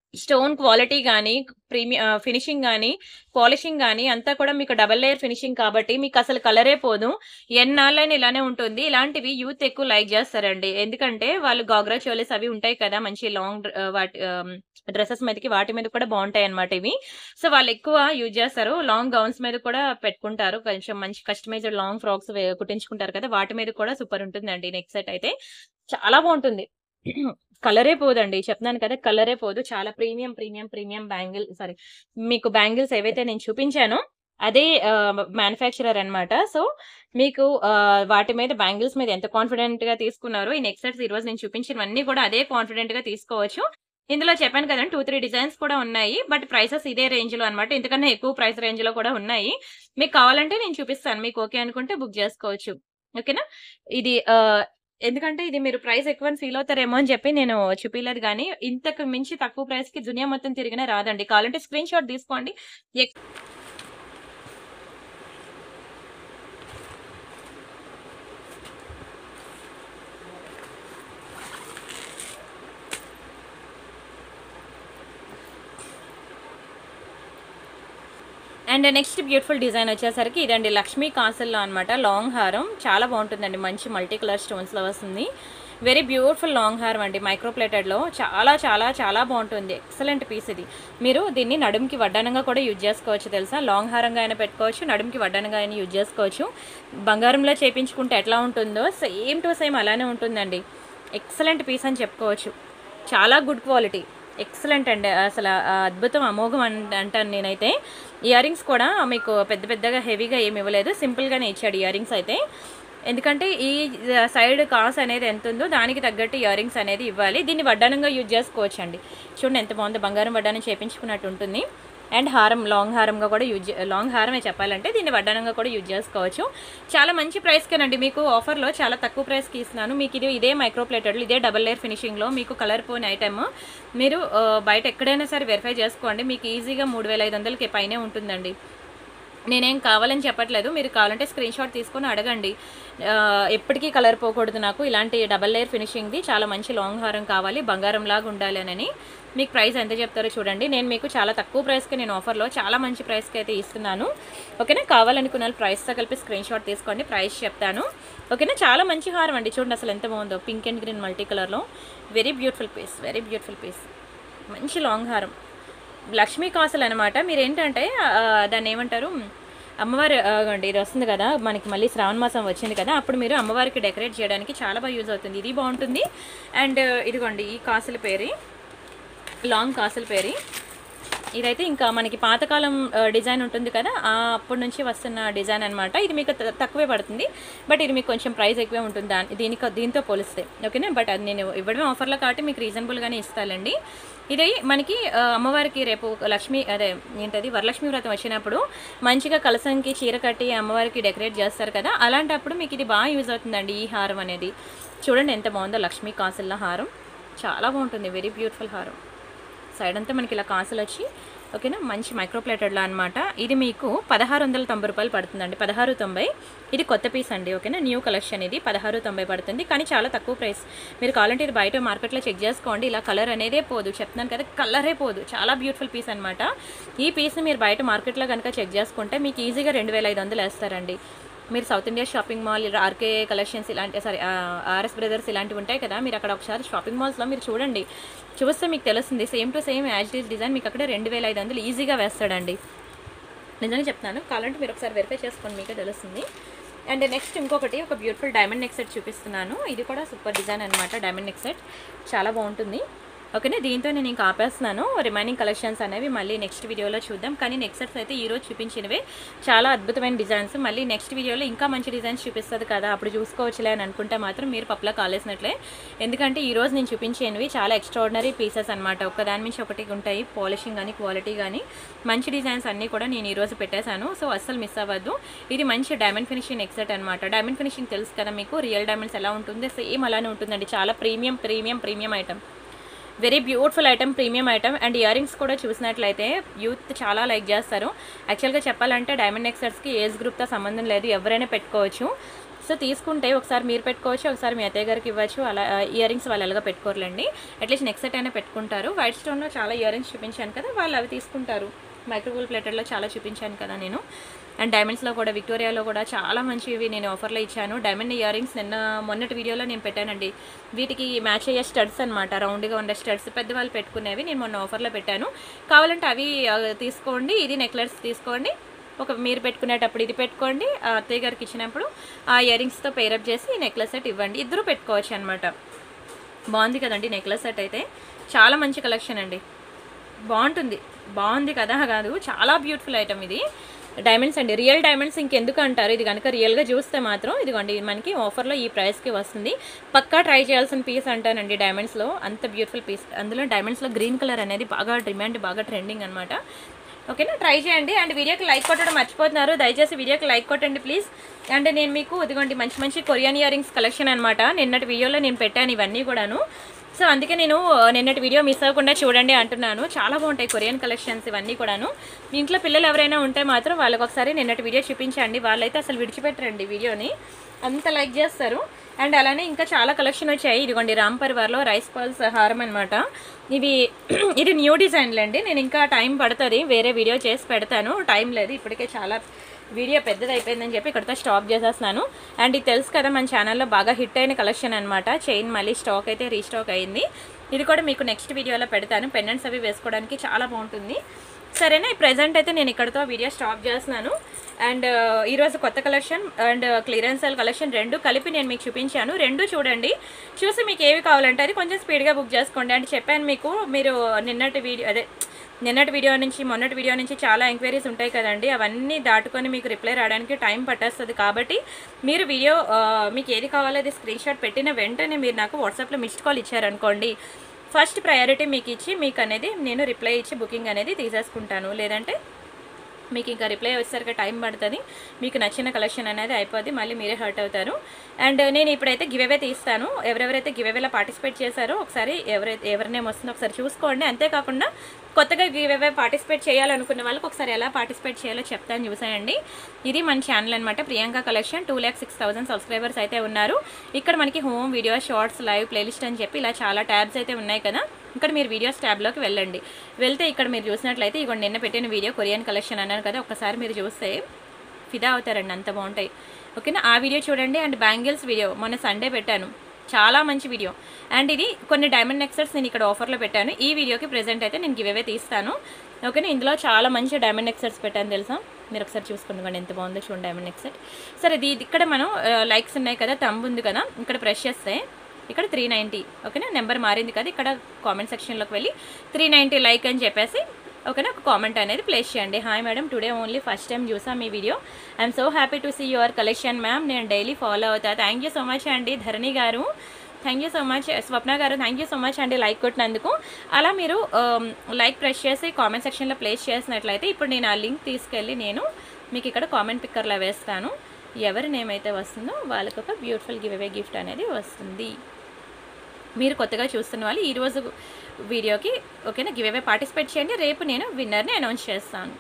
[SPEAKER 1] స్టోన్ క్వాలిటీ కానీ ప్రీమియం ఫినిషింగ్ కానీ పాలిషింగ్ కానీ అంతా కూడా మీకు డబల్ లేయర్ ఫినిషింగ్ కాబట్టి మీకు అసలు కలరే పోదు ఎన్నాళ్ళైనా ఇలానే ఉంటుంది ఇలాంటివి యూత్ ఎక్కువ లైక్ చేస్తారండి ఎందుకంటే వాళ్ళు గాగ్రా చోలీస్ అవి ఉంటాయి కదా మంచి లాంగ్ వాటి డ్రెస్సెస్ మీదకి వాటి మీద కూడా బాగుంటాయి అనమాట ఇవి సో వాళ్ళు ఎక్కువ యూజ్ చేస్తారు లాంగ్ గౌన్స్ మీద కూడా పెట్టుకుంటారు కొంచెం మంచి కస్టమైజ్డ్ లాంగ్ ఫ్రాక్స్ కుట్టించుకుంటారు కదా వాటి మీద కూడా సూపర్ ఉంటుందండి నెక్స్ట్ సెట్ అయితే చాలా బాగుంటుంది కలరే పోదండి చెప్తున్నాను కదా కలరే పోదు చాలా premium premium premium bangle sorry మీకు బ్యాంగిల్స్ ఏవైతే నేను చూపించానో అదే మ్యానుఫ్యాక్చరర్ అన్నమాట సో మీకు ఆ, వాటి మీద బ్యాంగిల్స్ మీద ఎంత కాన్ఫిడెంట్ గా తీసుకున్నారో ఈ నెక్స్ట్ సెట్స్ ఈ రోజు నేను చూపించినవన్నీ కూడా అదే కాన్ఫిడెంట్ గా తీసుకోవచ్చు ఇందులో చెప్పాను కదండి టూ త్రీ డిజైన్స్ కూడా ఉన్నాయి బట్ ప్రైసెస్ ఇదే రేంజ్ లో అనమాట ఇంతకన్నా ఎక్కువ ప్రైస్ రేంజ్ లో కూడా ఉన్నాయి మీకు కావాలంటే నేను చూపిస్తాను మీకు ఓకే అనుకుంటే బుక్ చేసుకోవచ్చు ఓకేనా ఇది ఆ, ఎందుకంటే ఇది మీరు ప్రైస్ ఎక్కువ ఫీల్ అవుతారేమో అని చెప్పి నేను చూపించలేదు కానీ ఇంతకు మించి తక్కువ ప్రైస్ కి దునియా మొత్తం తిరిగినా రాదండి కావాలంటే స్క్రీన్ షాట్ తీసుకోండి ఎక్- అండ్ నెక్స్ట్ బ్యూటిఫుల్ డిజైన్ వచ్చేసరికి ఇదండి లక్ష్మీ కాసుల్లో అనమాట లాంగ్ హారం చాలా బాగుంటుందండి మంచి మల్టీ కలర్ స్టోన్స్లో వస్తుంది వెరీ బ్యూటిఫుల్ లాంగ్ హారం అండి మైక్రో ప్లేటెడ్లో చాలా చాలా చాలా బాగుంటుంది ఎక్సలెంట్ పీస్ ఇది మీరు దీన్ని నడుముకి వడ్డానంగా కూడా యూజ్ చేసుకోవచ్చు తెలుసా లాంగ్ హారంగా అయినా పెట్టుకోవచ్చు నడుముకి వడ్డానంగా అయినా యూజ్ చేసుకోవచ్చు బంగారంలో చేపించుకుంటే ఎట్లా ఉంటుందో సేమ్ టు సేమ్ అలానే ఉంటుందండి ఎక్సలెంట్ పీస్ అని చెప్పుకోవచ్చు చాలా గుడ్ క్వాలిటీ ఎక్సలెంట్ అండి అసలు ఆ అద్భుతం అమోఘం అన్- అంటాను నేనైతే ఇయర్ రింగ్స్ కూడా మీకు పెద్ద పెద్దగా హెవీగా ఏమి ఇవ్వలేదు సింపుల్గానే ఇచ్చాడు ఇయర్ రింగ్స్ అయితే ఎందుకంటే ఈ సైడ్ కాస్ అనేది ఎంత ఉందో దానికి తగ్గట్టు ఇయర్ రింగ్స్ అనేది ఇవ్వాలి దీన్ని వడ్డానంగా యూజ్ చేసుకోవచ్చు అండి చూడండి ఎంత బాగుందో బంగారం వడ్డానం చేపించుకున్నట్టు ఉంటుంది అండ్ హారం లాంగ్ హారంగా కూడా యూజ్ లాంగ్ హారమే చెప్పాలంటే దీన్ని వడ్డానంగా కూడా యూజ్ చేసుకోవచ్చు చాలా మంచి ప్రైస్కేనండి మీకు ఆఫర్లో చాలా తక్కువ ప్రైస్కి ఇస్తున్నాను మీకు ఇది ఇదే మైక్రో ప్లేటెడ్లు ఇదే డబల్ లేయర్ ఫినిషింగ్లో మీకు కలర్ పోయిన ఐటమ్ మీరు ఆ, బయట ఎక్కడైనా సరే వెరిఫై చేసుకోండి మీకు ఈజీగా మూడు వేల ఐదు వందలకి పైనే ఉంటుందండి నేనేం కావాలని చెప్పట్లేదు మీరు కావాలంటే స్క్రీన్ షాట్ తీసుకొని అడగండి ఆ, ఎప్పటికీ కలర్ పోకూడదు నాకు ఇలాంటి డబల్ లేయర్ ఫినిషింగ్ది చాలా మంచి లాంగ్ హారం కావాలి బంగారం లాగా ఉండాలి అని మీకు ప్రైస్ ఎంత చెప్తారో చూడండి నేను మీకు చాలా తక్కువ ప్రైస్కి నేను ఆఫర్లో చాలా మంచి ప్రైస్కి అయితే ఇస్తున్నాను ఓకేనా కావాలనుకున్న వాళ్ళు ప్రైస్తో కలిపి స్క్రీన్ షాట్ తీసుకోండి ప్రైస్ చెప్తాను ఓకేనా చాలా మంచి హారం అండి చూడండి అసలు ఎంత బాగుందో పింక్ అండ్ గ్రీన్ మల్టీ కలర్లో very beautiful piece very beautiful piece మంచి లాంగ్ హారం లక్ష్మీ కాసులు అనమాట మీరు ఏంటంటే ఆ, దాన్ని ఏమంటారు అమ్మవారి ఆ, అండి ఇది వస్తుంది కదా మనకి మళ్ళీ శ్రావణ మాసం వచ్చింది కదా అప్పుడు మీరు అమ్మవారికి డెకరేట్ చేయడానికి చాలా బాగా యూజ్ అవుతుంది ఇది బాగుంటుంది అండ్ ఇదిగోండి ఈ కాసుల పేరు లాంగ్ కాసుల పేరు ఇదైతే ఇంకా మనకి పాతకాలం ఆ, డిజైన్ ఉంటుంది కదా ఆ అప్పటి నుంచి వస్తున్న డిజైన్ అనమాట ఇది మీకు త- తక్కువే పడుతుంది బట్ ఇది మీకు కొంచెం ప్రైస్ ఎక్కువే ఉంటుంది దాని దీనికి దీంతో పోలిస్తే ఓకేనా బట్ అది నేను ఇవ్వడమే ఆఫర్లో కాబట్టి మీకు రీజనబుల్గానే ఇస్తానండి ఇది మనకి ఆ, అమ్మవారికి రేపు లక్ష్మి అదే ఏంటది వరలక్ష్మి వ్రతం వచ్చినప్పుడు మంచిగా కలసంకి చీర కట్టి అమ్మవారికి డెకరేట్ చేస్తారు కదా అలాంటప్పుడు మీకు ఇది బాగా యూజ్ అవుతుందండి ఈ హారం అనేది చూడండి ఎంత బాగుందో లక్ష్మీ కాసుల హారం చాలా బాగుంటుంది వెరీ బ్యూటిఫుల్ హారం సైడ్ అంతా మనకి ఇలా కాసులు వచ్చి ఓకేనా మంచి మైక్రో ప్లేటెడ్లో అనమాట ఇది మీకు పదహారు వందల తొంభై రూపాయలు పడుతుందండి పదహారు తొంభై ఇది కొత్త పీస్ అండి ఓకేనా న్యూ కలెక్షన్ ఇది పదహారు తొంభై పడుతుంది కానీ చాలా తక్కువ ప్రైస్ మీరు కావాలంటే ఇది బయట మార్కెట్లో చెక్ చేసుకోండి ఇలా కలర్ అనేదే పోదు చెప్తున్నాను కదా కలరే పోదు చాలా బ్యూటిఫుల్ పీస్ అనమాట ఈ పీస్ని మీరు బయట మార్కెట్లో కనుక చెక్ చేసుకుంటే మీకు ఈజీగా రెండు వేల ఐదు వందలు వేస్తారండి మీరు South India shopping mall RK collections ఇలాంటి సారీ ఆర్ఎస్ బ్రదర్స్ ఇలాంటివి ఉంటాయి కదా మీరు అక్కడ ఒకసారి షాపింగ్ మాల్స్లో మీరు చూడండి చూస్తే మీకు తెలుస్తుంది same to same as these design మీకు అక్కడ రెండు వేల ఐదు వందలు ఈజీగా వేస్తాడండి నిజంగా చెప్తున్నాను కావాలంటే మీరు ఒకసారి వెరిఫై చేసుకోండి మీకే తెలుస్తుంది అండ్ నెక్స్ట్ ఇంకొకటి ఒక బ్యూటిఫుల్ డైమండ్ నెక్ సెట్ చూపిస్తున్నాను ఇది కూడా సూపర్ డిజైన్ అనమాట డైమండ్ నెక్ సెట్ చాలా బాగుంటుంది ఓకేనా దీంతో నేను ఇంకా ఆపేస్తున్నాను రిమైనింగ్ కలెక్షన్స్ అనేవి మళ్ళీ నెక్స్ట్ వీడియోలో చూద్దాం కానీ నెక్స్ట్ సెట్స్ అయితే ఈ రోజు చూపించినవే చాలా అద్భుతమైన డిజైన్స్ మళ్ళీ నెక్స్ట్ వీడియోలో ఇంకా మంచి డిజైన్స్ చూపిస్తుంది కదా అప్పుడు చూసుకోవచ్చులే అని అనుకుంటే మాత్రం మీరు పప్పులా కాలేసినట్లే ఎందుకంటే ఈ రోజు నేను చూపించేవి చాలా ఎక్స్ట్రాడినరీ పీసెస్ అనమాట ఒకదాని నుంచి ఒకటి ఉంటాయి పాలిషింగ్ కానీ క్వాలిటీ కానీ మంచి డిజైన్స్ అన్నీ కూడా నేను ఈ రోజు పెట్టేశాను సో అస్సలు మిస్ అవ్వద్దు ఇది మంచి డైమండ్ ఫినిషింగ్ ఎక్సెట్ అనమాట డైమండ్ ఫినిషింగ్ తెలుసు కదా మీకు రియల్ డైమండ్స్ ఎలా ఉంటుంది సేమ్ అలానే ఉంటుందండి చాలా premium premium premium item very beautiful item premium item and earrings కూడా చూసినట్లయితే యూత్ చాలా లైక్ చేస్తారు యాక్చువల్గా చెప్పాలంటే డైమండ్ నెక్సర్స్కి ఏజ్ గ్రూప్తో సంబంధం లేదు ఎవరైనా పెట్టుకోవచ్చు సో తీసుకుంటే ఒకసారి మీరు పెట్టుకోవచ్చు ఒకసారి మీ అత్తయ్య గారికి ఇవ్వచ్చు అలా ఇయర్ రింగ్స్ వాళ్ళు ఎలాగో పెట్టుకోరులేండి అట్లీస్ట్ నెక్స్ట్ సెట్ అయినా పెట్టుకుంటారు వైట్ స్టోన్లో చాలా ఇయర్ రింగ్స్ చూపించాను కదా వాళ్ళు అవి తీసుకుంటారు మైక్రోవేవ్ ప్లేటెడ్లో చాలా చూపించాను కదా నేను అండ్ డైమండ్స్లో కూడా విక్టోరియాలో కూడా చాలా మంచివి నేను ఆఫర్లో ఇచ్చాను డైమండ్ ఇయర్ రింగ్స్ నిన్న మొన్నటి వీడియోలో నేను పెట్టానండి వీటికి మ్యాచ్ అయ్యే స్టడ్స్ అనమాట రౌండ్గా ఉండే స్టడ్స్ పెద్దవాళ్ళు పెట్టుకునేవి నేను మొన్న ఆఫర్లో పెట్టాను కావాలంటే అవి ఆ, తీసుకోండి ఇది నెక్లెస్ తీసుకోండి ఒక మీరు పెట్టుకునేటప్పుడు ఇది పెట్టుకోండి ఆ అత్తయ్య గారికి ఇచ్చినప్పుడు ఆ ఇయర్ రింగ్స్తో పేరప్ చేసి ఈ నెక్లెస్ సెట్ ఇవ్వండి ఇద్దరు పెట్టుకోవచ్చు అనమాట బాగుంది కదండి నెక్లెస్ సెట్ అయితే చాలా మంచి కలెక్షన్ అండి బాగుంటుంది బాగుంది కదా కాదు చాలా బ్యూటిఫుల్ ఐటమ్ ఇది డైమండ్స్ అండి రియల్ డైమండ్స్ ఇంకెందుకు అంటారు ఇది కనుక రియల్గా చూస్తే మాత్రం ఇదిగోండి ఇది మనకి ఆఫర్లో ఈ ప్రైస్కి వస్తుంది పక్కా ట్రై చేయాల్సిన పీస్ అంటానండి డైమండ్స్లో అంత బ్యూటిఫుల్ పీస్ అందులో డైమండ్స్లో గ్రీన్ కలర్ అనేది బాగా డిమాండ్ బాగా ట్రెండింగ్ అనమాట ఓకేనా ట్రై చేయండి అండ్ వీడియోకి లైక్ కొట్టడం మర్చిపోతున్నారు దయచేసి వీడియోకి లైక్ కొట్టండి ప్లీజ్ అండ్ నేను మీకు ఇదిగోండి మంచి మంచి కొరియన్ ఇయర్ రింగ్స్ కలెక్షన్ అనమాట నిన్నటి వీడియోలో నేను పెట్టాను ఇవన్నీ కూడాను సో అందుకే నేను ఆ, నిన్నటి వీడియో మిస్ అవ్వకుండా చూడండి అంటున్నాను చాలా బాగుంటాయి కొరియన్ కలెక్షన్స్ ఇవన్నీ కూడాను మీ ఇంట్లో పిల్లలు ఎవరైనా ఉంటే మాత్రం వాళ్ళకి ఒకసారి నిన్నటి వీడియో చూపించండి వాళ్ళైతే అసలు విడిచిపెట్టరండి వీడియోని అంత లైక్ చేస్తారు అండ్ అలానే ఇంకా చాలా కలెక్షన్ వచ్చాయి ఇదిగోండి రామ్ పరివార్లో రైస్ పల్స్ హారం అనమాట ఇవి ఇది న్యూ డిజైన్లండి నేను ఇంకా టైం పడుతుంది వేరే వీడియో చేసి పెడతాను టైం లేదు ఇప్పటికే చాలా వీడియో పెద్దది అయిపోయిందని చెప్పి ఇక్కడితో స్టాప్ చేసేస్తున్నాను అండ్ ఇది తెలుసు కదా మన ఛానల్లో బాగా హిట్ అయిన కలెక్షన్ అనమాట చైన్ మళ్ళీ స్టాక్ అయితే రీస్టాక్ అయింది ఇది కూడా మీకు నెక్స్ట్ వీడియోలో పెడతాను పెండెంట్స్ అవి వేసుకోవడానికి చాలా బాగుంటుంది సరేనా ఈ ప్రెజెంట్ అయితే నేను ఇక్కడతో వీడియో స్టాప్ చేస్తున్నాను అండ్ ఈరోజు కొత్త collection and clearance sale collection రెండు కలిపి నేను మీకు చూపించాను రెండు చూడండి చూసి మీకు ఏవి కావాలంటే అది కొంచెం స్పీడ్గా బుక్ చేసుకోండి అంటే చెప్పాను మీకు మీరు నిన్నటి వీడియో అదే నిన్నటి వీడియో నుంచి మొన్నటి వీడియో నుంచి చాలా ఎంక్వైరీస్ ఉంటాయి కదండి అవన్నీ దాటుకొని మీకు రిప్లై రావడానికి టైం పట్టేస్తుంది కాబట్టి మీరు వీడియో ఆ, మీకు ఏది కావాలో అది స్క్రీన్ షాట్ పెట్టిన వెంటనే మీరు నాకు వాట్సాప్లో మిస్డ్ కాల్ ఇచ్చారనుకోండి ఫస్ట్ ప్రయారిటీ మీకు ఇచ్చి మీకు అనేది నేను రిప్లై ఇచ్చి బుకింగ్ అనేది తీసేసుకుంటాను లేదంటే మీకు ఇంకా రిప్లై వచ్చేసరికి టైం పడుతుంది మీకు నచ్చిన కలెక్షన్ అనేది అయిపోద్ది మళ్ళీ మీరే హర్ట్ అవుతారు అండ్ నేను ఇప్పుడైతే గివేవే తీస్తాను ఎవరెవరైతే గివేవేలో పార్టిసిపేట్ చేశారో ఒకసారి ఎవరైతే ఎవరి నేమ్ వస్తుందో ఒకసారి చూసుకోండి అంతేకాకుండా కొత్తగా గివేవే పార్టిసిపేట్ చేయాలనుకున్న వాళ్ళకి ఒకసారి ఎలా పార్టిసిపేట్ చేయాలో చెప్తాను చూసేయండి ఇది మన ఛానల్ అనమాట Priyanka collection two lakh six thousand subscribers అయితే ఉన్నారు ఇక్కడ మనకి home video shorts live playlist అని చెప్పి ఇలా చాలా ట్యాబ్స్ అయితే ఉన్నాయి కదా ఇక్కడ మీరు వీడియోస్ ట్యాబ్లోకి వెళ్ళండి వెళ్తే ఇక్కడ మీరు చూసినట్లయితే ఇగో నిన్న పెట్టిన వీడియో కొరియన్ కలెక్షన్ అన్నారు కదా ఒకసారి మీరు చూస్తే ఫిదా అవుతారండి అంత బాగుంటాయి ఓకేనా ఆ వీడియో చూడండి అండ్ బ్యాంగిల్స్ వీడియో మొన్న సండే పెట్టాను చాలా మంచి వీడియో అండ్ ఇది కొన్ని డైమండ్ నెక్సెట్స్ నేను ఇక్కడ ఆఫర్లో పెట్టాను ఈ వీడియోకి ప్రెజెంట్ అయితే నేను గివేవే తీస్తాను ఓకేనా ఇందులో చాలా మంచి డైమండ్ నెక్సెట్స్ పెట్టాను తెలుసా మీరు ఒకసారి చూసుకోండి ఎంత బాగుందో చూడండి డైమండ్ నెక్సెట్ సరే ఇది ఇక్కడ మనం లైక్స్ ఉన్నాయి కదా తంబు ఉంది కదా ఇక్కడ ప్రెస్ చేస్తే ఇక్కడ త్రీ నైంటీ ఓకేనా నెంబర్ మారింది కదా ఇక్కడ కామెంట్ సెక్షన్లోకి వెళ్ళి త్రీ నైంటీ లైక్ అని చెప్పేసి ఓకేనా ఒక కామెంట్ అనేది ప్లేస్ చేయండి hi madam today only first time చూసాం మీ video I'm so happy to see your collection ma'am నేను డైలీ ఫాలో అవుతా థ్యాంక్ యూ సో మచ్ అండి ధరణి గారు thank you so much Swapna గారు థ్యాంక్ యూ సో మచ్ అండి లైక్ కొట్టినందుకు అలా మీరు లైక్ ప్రెస్ చేసి కామెంట్ సెక్షన్లో ప్లేస్ చేసినట్లయితే ఇప్పుడు నేను ఆ లింక్ తీసుకెళ్ళి నేను మీకు ఇక్కడ కామెంట్ పిక్కర్లో వేస్తాను ఎవరి నేమ్ అయితే వస్తుందో వాళ్ళకి ఒక బ్యూటిఫుల్ గివ్ అవే గిఫ్ట్ అనేది వస్తుంది మీరు కొత్తగా చూస్తున్న వాళ్ళు ఈరోజు వీడియోకి ఓకేనా గివ్ అవే పార్టిసిపేట్ చేయండి రేపు నేను విన్నర్ని అనౌన్స్ చేస్తాను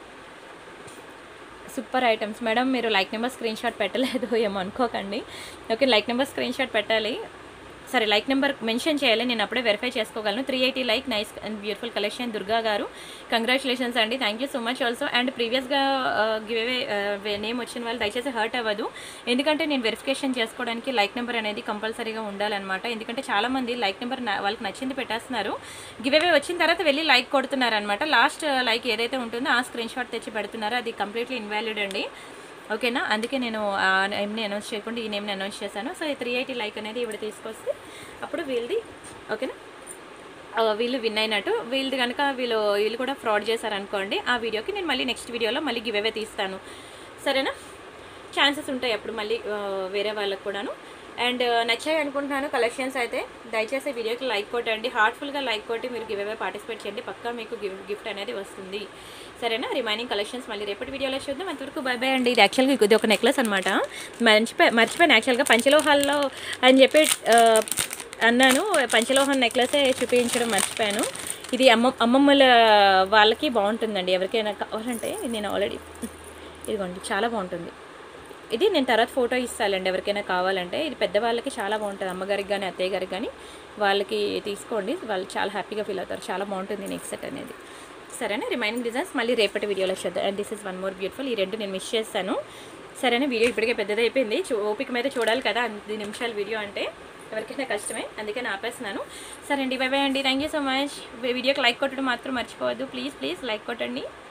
[SPEAKER 1] సూపర్ ఐటమ్స్ మేడం మీరు లైక్ నెంబర్ స్క్రీన్ షాట్ పెట్టలేదు ఏమో అనుకోకండి okay like number screenshot పెట్టాలి సరే లైక్ నెంబర్ మెన్షన్ చేయాలి నేను అప్పుడే వెరిఫై చేసుకోగలను three eighty like nice and beautiful collection Durga గారు కంగ్రాచులేషన్స్ అండి thank you so much also and ప్రీవియస్గా గివ్ అవే నేమ్ వచ్చిన వాళ్ళు దయచేసి హర్ట్ అవ్వదు ఎందుకంటే నేను వెరిఫికేషన్ చేసుకోవడానికి లైక్ నెంబర్ అనేది కంపల్సరీగా ఉండాలన్నమాట ఎందుకంటే చాలామంది లైక్ నెంబర్ వాళ్ళకి నచ్చింది పెట్టేస్తున్నారు గివ్ అవే వచ్చిన తర్వాత వెళ్ళి లైక్ కొడుతున్నారు అనమాట లాస్ట్ లైక్ ఏదైతే ఉంటుందో ఆ స్క్రీన్ షాట్ తెచ్చి పెడుతున్నారో అది కంప్లీట్లీ ఇన్వాలిడ్ అండి ఓకేనా అందుకే నేను ఆ నేమ్ని అనౌన్స్ చేయకుండా ఈ నేమ్ని అనౌన్స్ చేశాను సో ఈ త్రీ ఎయిటీ లైక్ అనేది ఇవిడ తీసుకొస్తే అప్పుడు వీళ్ళది ఓకేనా ఆ, వీళ్ళు విన్ అయినట్టు వీళ్ళది కనుక వీళ్ళు వీళ్ళు కూడా ఫ్రాడ్ చేశారనుకోండి ఆ వీడియోకి నేను మళ్ళీ నెక్స్ట్ వీడియోలో మళ్ళీ గివ్ అవే తీస్తాను సరేనా ఛాన్సెస్ ఉంటాయి అప్పుడు మళ్ళీ ఆ, వేరే వాళ్ళకు కూడాను అండ్ నచ్చాయి అనుకుంటున్నాను కలెక్షన్స్ అయితే దయచేసి వీడియోకి లైక్ కొట్టండి హార్ట్ఫుల్గా లైక్ కొట్టి మీరు గివ్ అవే పార్టిసిపేట్ చేయండి పక్కా మీకు గివ్ గిఫ్ట్ అనేది వస్తుంది సరేనా రిమైనింగ్ కలెక్షన్స్ మళ్ళీ రేపటి వీడియోలో చూద్దాం అంతవరకు బై బై అండి ఇది యాక్చువల్గా ఇది ఒక నెక్లెస్ అనమాట మర్చిపోయి మర్చిపోయాను యాక్చువల్గా పంచలోహాల్లో అని చెప్పి ఆ, అన్నాను పంచలోహం నెక్లెసే చూపించడం మర్చిపోయాను ఇది అమ్మ అమ్మమ్మల వాళ్ళకి బాగుంటుందండి ఎవరికైనా కావాలంటే ఇది నేను ఆల్రెడీ ఇదిగోండి చాలా బాగుంటుంది ఇది నేను తర్వాత ఫోటో ఇస్తానండి ఎవరికైనా కావాలంటే ఇది పెద్దవాళ్ళకి చాలా బాగుంటుంది అమ్మగారికి కానీ అత్తయ్య గారికి కానీ వాళ్ళకి తీసుకోండి వాళ్ళు చాలా హ్యాపీగా ఫీల్ అవుతారు చాలా బాగుంటుంది నెక్ సెట్ అనేది సరేనా రిమైనింగ్ డిజైన్స్ మళ్ళీ రేపటి వీడియోలో చూద్దాం and this is one more beautiful ఈ రెండు నేను మిస్ చేస్తాను సరేనా వీడియో ఇప్పటికే పెద్దదైపోయింది చూ- ఓపిక మీద చూడాలి కదా అన్ని నిమిషాల వీడియో అంటే ఎవరికైనా కష్టమే అందుకని ఆపేస్తున్నాను సరే అండి బై బై అండి థ్యాంక్ యూ సో మచ్ వీడియోకి లైక్ కొట్టడం మాత్రం మర్చిపోవద్దు ప్లీజ్ ప్లీజ్ లైక్ కొట్టండి